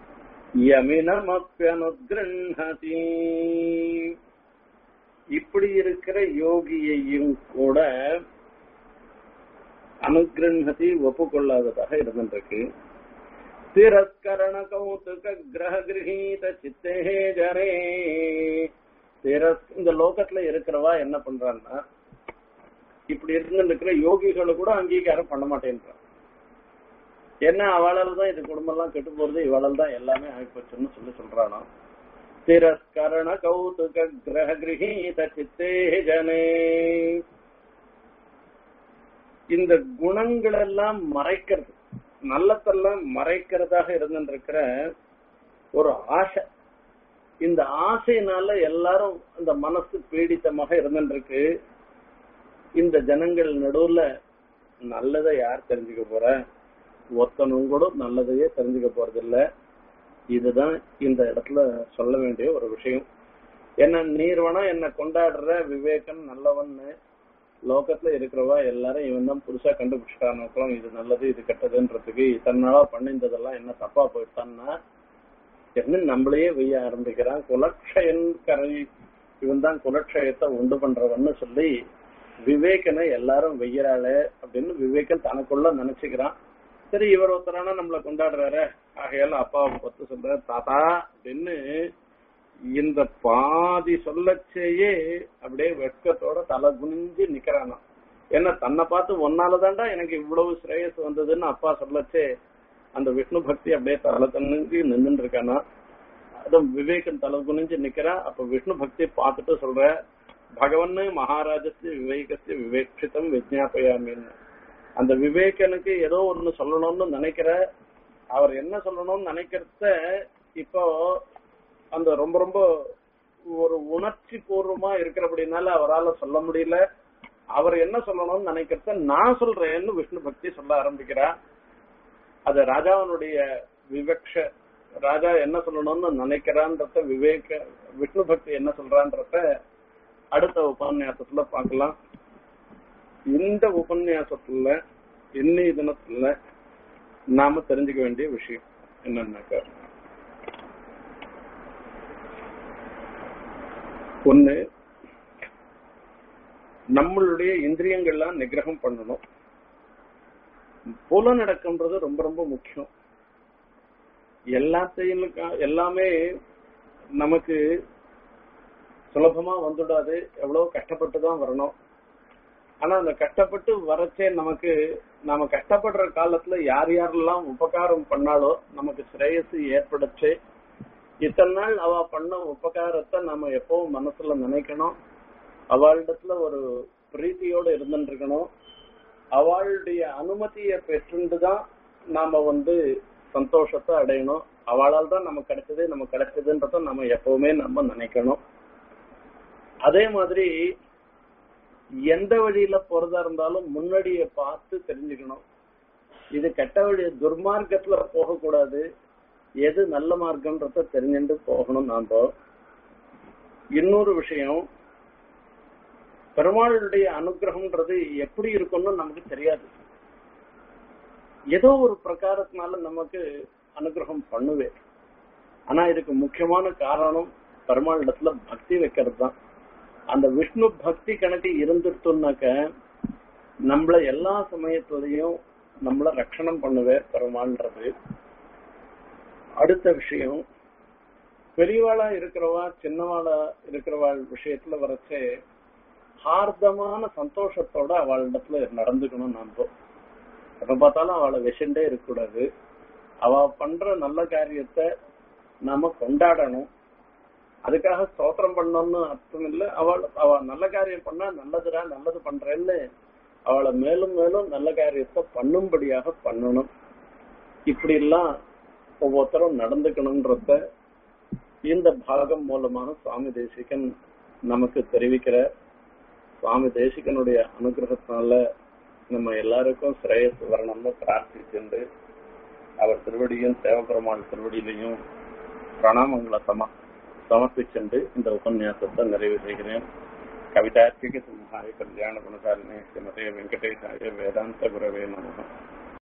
யமினமப்பியனுகிருஹதி இப்படி இருக்கிற யோகியையும் கூட அனுகிரகதி ஒப்புக்கொள்ளாததாக இருந்துருக்கு திரஸ்கரண கௌதுக கிரக கிரகீத சித்தே ஜரே திரஸ் இந்த லோகத்துல இருக்கிறவா என்ன பண்றான்னா இப்படி இருந்து இருக்கிற யோகிகளை கூட அங்கீகாரம் பண்ண மாட்டேன்றான் என்ன அவளால் தான் இது குடும்பம் எல்லாம் கெட்டு போறது இவளால் தான் எல்லாமே ஆகிப்போச்சுன்னு சொல்லி சொல்றானா திரஸ்கரண கௌதுக கிரக கிரகீத சித்தே ஜனே இந்த குணங்கள் எல்லாம் மறைக்கிறது நல்லத்தெல்லாம் மறைக்கிறதாக இருந்துருக்கிற ஒரு ஆசை இந்த ஆசையினால எல்லாரும் இந்த மனசு பீடித்தமாக இருந்துருக்கு இந்த ஜனங்கள் நடுவுல நல்லதை யார் தெரிஞ்சுக்க போற ஒத்தனும் கூட நல்லதையே தெரிஞ்சுக்க போறது இல்ல இதுதான் இந்த இடத்துல சொல்ல வேண்டிய ஒரு விஷயம் என்ன நீர்வனா என்ன கொண்டாடுற விவேகன் நல்லவன்னு லோகத்துல இருக்கிறவா எல்லாரும் இவன் தான் புதுசா கண்டுபிடிச்சிட்டான் இது நல்லது இது கெட்டதுன்றதுக்கு இத்தனை நாளா பண்ணிருந்ததெல்லாம் என்ன தப்பா போயிட்டான்னா என்ன நம்மளையே வெய்ய ஆரம்பிக்கிறான் குலக்ஷயன் கரை இவன் தான் குலக்ஷயத்தை உண்டு பண்றவன்னு சொல்லி விவேகனை எல்லாரும் வெய்யறாளே அப்படின்னு விவேகன் தனக்குள்ள நினைச்சுக்கிறான் சரி இவர் ஒருத்தரானா நம்மள கொண்டாடுறாரு ஆகையால அப்பாவை பத்து சொல்ற தாத்தா அப்படின்னு இந்த பாதி சொல்லச்சேயே அப்படியே வெட்கத்தோட தலை குனிஞ்சு நிக்கிறானா ஏன்னா தன்னை பார்த்து ஒன்னாலதான்டா எனக்கு இவ்வளவு ஸ்ரேயஸ் வந்ததுன்னு அப்பா சொல்லச்சே அந்த விஷ்ணு பக்தி அப்படியே தலை தனிஞ்சு நின்று இருக்கானா அதுவும் விவேகன் தலை குனிஞ்சு நிக்கிறான் அப்ப விஷ்ணு பக்தி பார்த்துட்டு சொல்ற பகவன் மகாராஜஸ்ய விவேகஸ்ய விவேக்ஷிதம் விஜாபயாமின்னு அந்த விவேகனுக்கு ஏதோ ஒண்ணு சொல்லணும்னு நினைக்கிற அவர் என்ன சொல்லணும்னு நினைக்கிறத இப்போ அந்த ரொம்ப ரொம்ப ஒரு உணர்ச்சி பூர்வமா இருக்கிறபடினால அவரால் சொல்ல முடியல அவர் என்ன சொல்லணும்னு நினைக்கிறத நான் சொல்றேன்னு விஷ்ணு பக்தி சொல்ல ஆரம்பிக்கிறா அது ராஜாவனுடைய விவக்ஷ ராஜா என்ன சொல்லணும்னு நினைக்கிறான்றத விவேக விஷ்ணு பக்தி என்ன சொல்றான்றத அடுத்த உபன்யாசத்துல பார்க்கலாம் இந்த உபன்யாசத்துல இன்னைய தினத்துல நாம தெரிஞ்சுக்க வேண்டிய விஷயம் என்னன்னாக்கா ஒண்ணு நம்மளுடைய இந்திரியங்கள்லாம் நிகிரகம் பண்ணணும் புலநடக்கம்ன்றது ரொம்ப ரொம்ப முக்கியம் எல்லாத்தையும் எல்லாமே நமக்கு சுலபமா வந்துடாது எவ்வளவு கஷ்டப்பட்டு தான் வரணும் ஆனா அந்த கஷ்டப்பட்டு வரச்சே நமக்கு நாம கஷ்டப்படுற காலத்துல யார் யாரெல்லாம் உபகாரம் பண்ணாலோ நமக்கு சிரேயசு ஏற்படுச்சு இத்தனை நாள் அவ பண்ண உபகாரத்தை நாம எப்பவும் மனசுல நினைக்கணும் அவளிடத்துல ஒரு பிரீத்தியோட இருந்துட்டு இருக்கணும் அவளுடைய அனுமதியை பெற்றுண்டு தான் நாம வந்து சந்தோஷத்தை அடையணும் அவளால் தான் நமக்கு கிடைச்சது நமக்கு கிடைச்சதுன்றத நம்ம எப்பவுமே நம்ம நினைக்கணும் அதே மாதிரி எந்த வழியில போறதா இருந்தாலும் முன்னாடியே பார்த்து தெரிஞ்சுக்கணும் இது கெட்ட வழி துர்மார்க்கத்துல போகக்கூடாது எது நல்ல மார்க்கம்ன்றத தெரிஞ்சுட்டு போகணும் நாம இன்னொரு விஷயம் பெருமாளுடைய அனுகிரகம்ன்றது எப்படி இருக்கும்னு நமக்கு தெரியாது ஏதோ ஒரு பிரகாரத்தினால நமக்கு அனுகிரகம் பண்ணுவேன் ஆனா இதுக்கு முக்கியமான காரணம் பெருமாள் இடத்துல பக்தி வைக்கிறது தான் அந்த விஷ்ணு பக்தி கணக்கு இருந்துட்டோம்னாக்க நம்மள எல்லா சமயத்திலையும் நம்மள ரட்சணம் பண்ணுவேன் பெருமாள்ன்றது அடுத்த விஷயம் பெரியவாளா இருக்கிறவா சின்னவாளா இருக்கிறவா விஷயத்துல வரச்சே ஹார்தமான சந்தோஷத்தோட அவளிடத்துல நடந்துக்கணும் நாம எப்ப பார்த்தாலும் அவளை விஷண்டே இருக்கக்கூடாது அவ பண்ற நல்ல காரியத்தை நாம கொண்டாடணும் அதுக்காக ஸ்தோத்திரம் பண்ணணும்னு அர்த்தம் இல்ல அவள் அவ நல்ல காரியம் பண்ணா நல்லதுடா நல்லது பண்றேன்னு அவளை மேலும் மேலும் நல்ல காரியத்தை பண்ணும்படியாக பண்ணணும் இப்படி எல்லாம் ஒவ்வொருத்தரும் நடந்துக்கணும்ன்றத இந்த பாகம் மூலமாக சுவாமி தேசிகன் நமக்கு தெரிவிக்கிற சுவாமி தேசிகனுடைய அனுகிரகத்தினால நம்ம எல்லாருக்கும் சிரேயஸ் வரணும்னு பிரார்த்திச்சுண்டு அவர் திருவடியும் சேவபெருமான் திருவடியிலையும் பிரணாமங்களை சம சமர்ப்பிச்சுண்டு இந்த உபன்யாசத்தை நிறைவு செய்கிறேன் கவிதார்த்திக சிம்ஹாய கல்யாண குணசாலினே ஸ்ரீமதே வெங்கடேசாய வேதாந்த குரவே நமகம்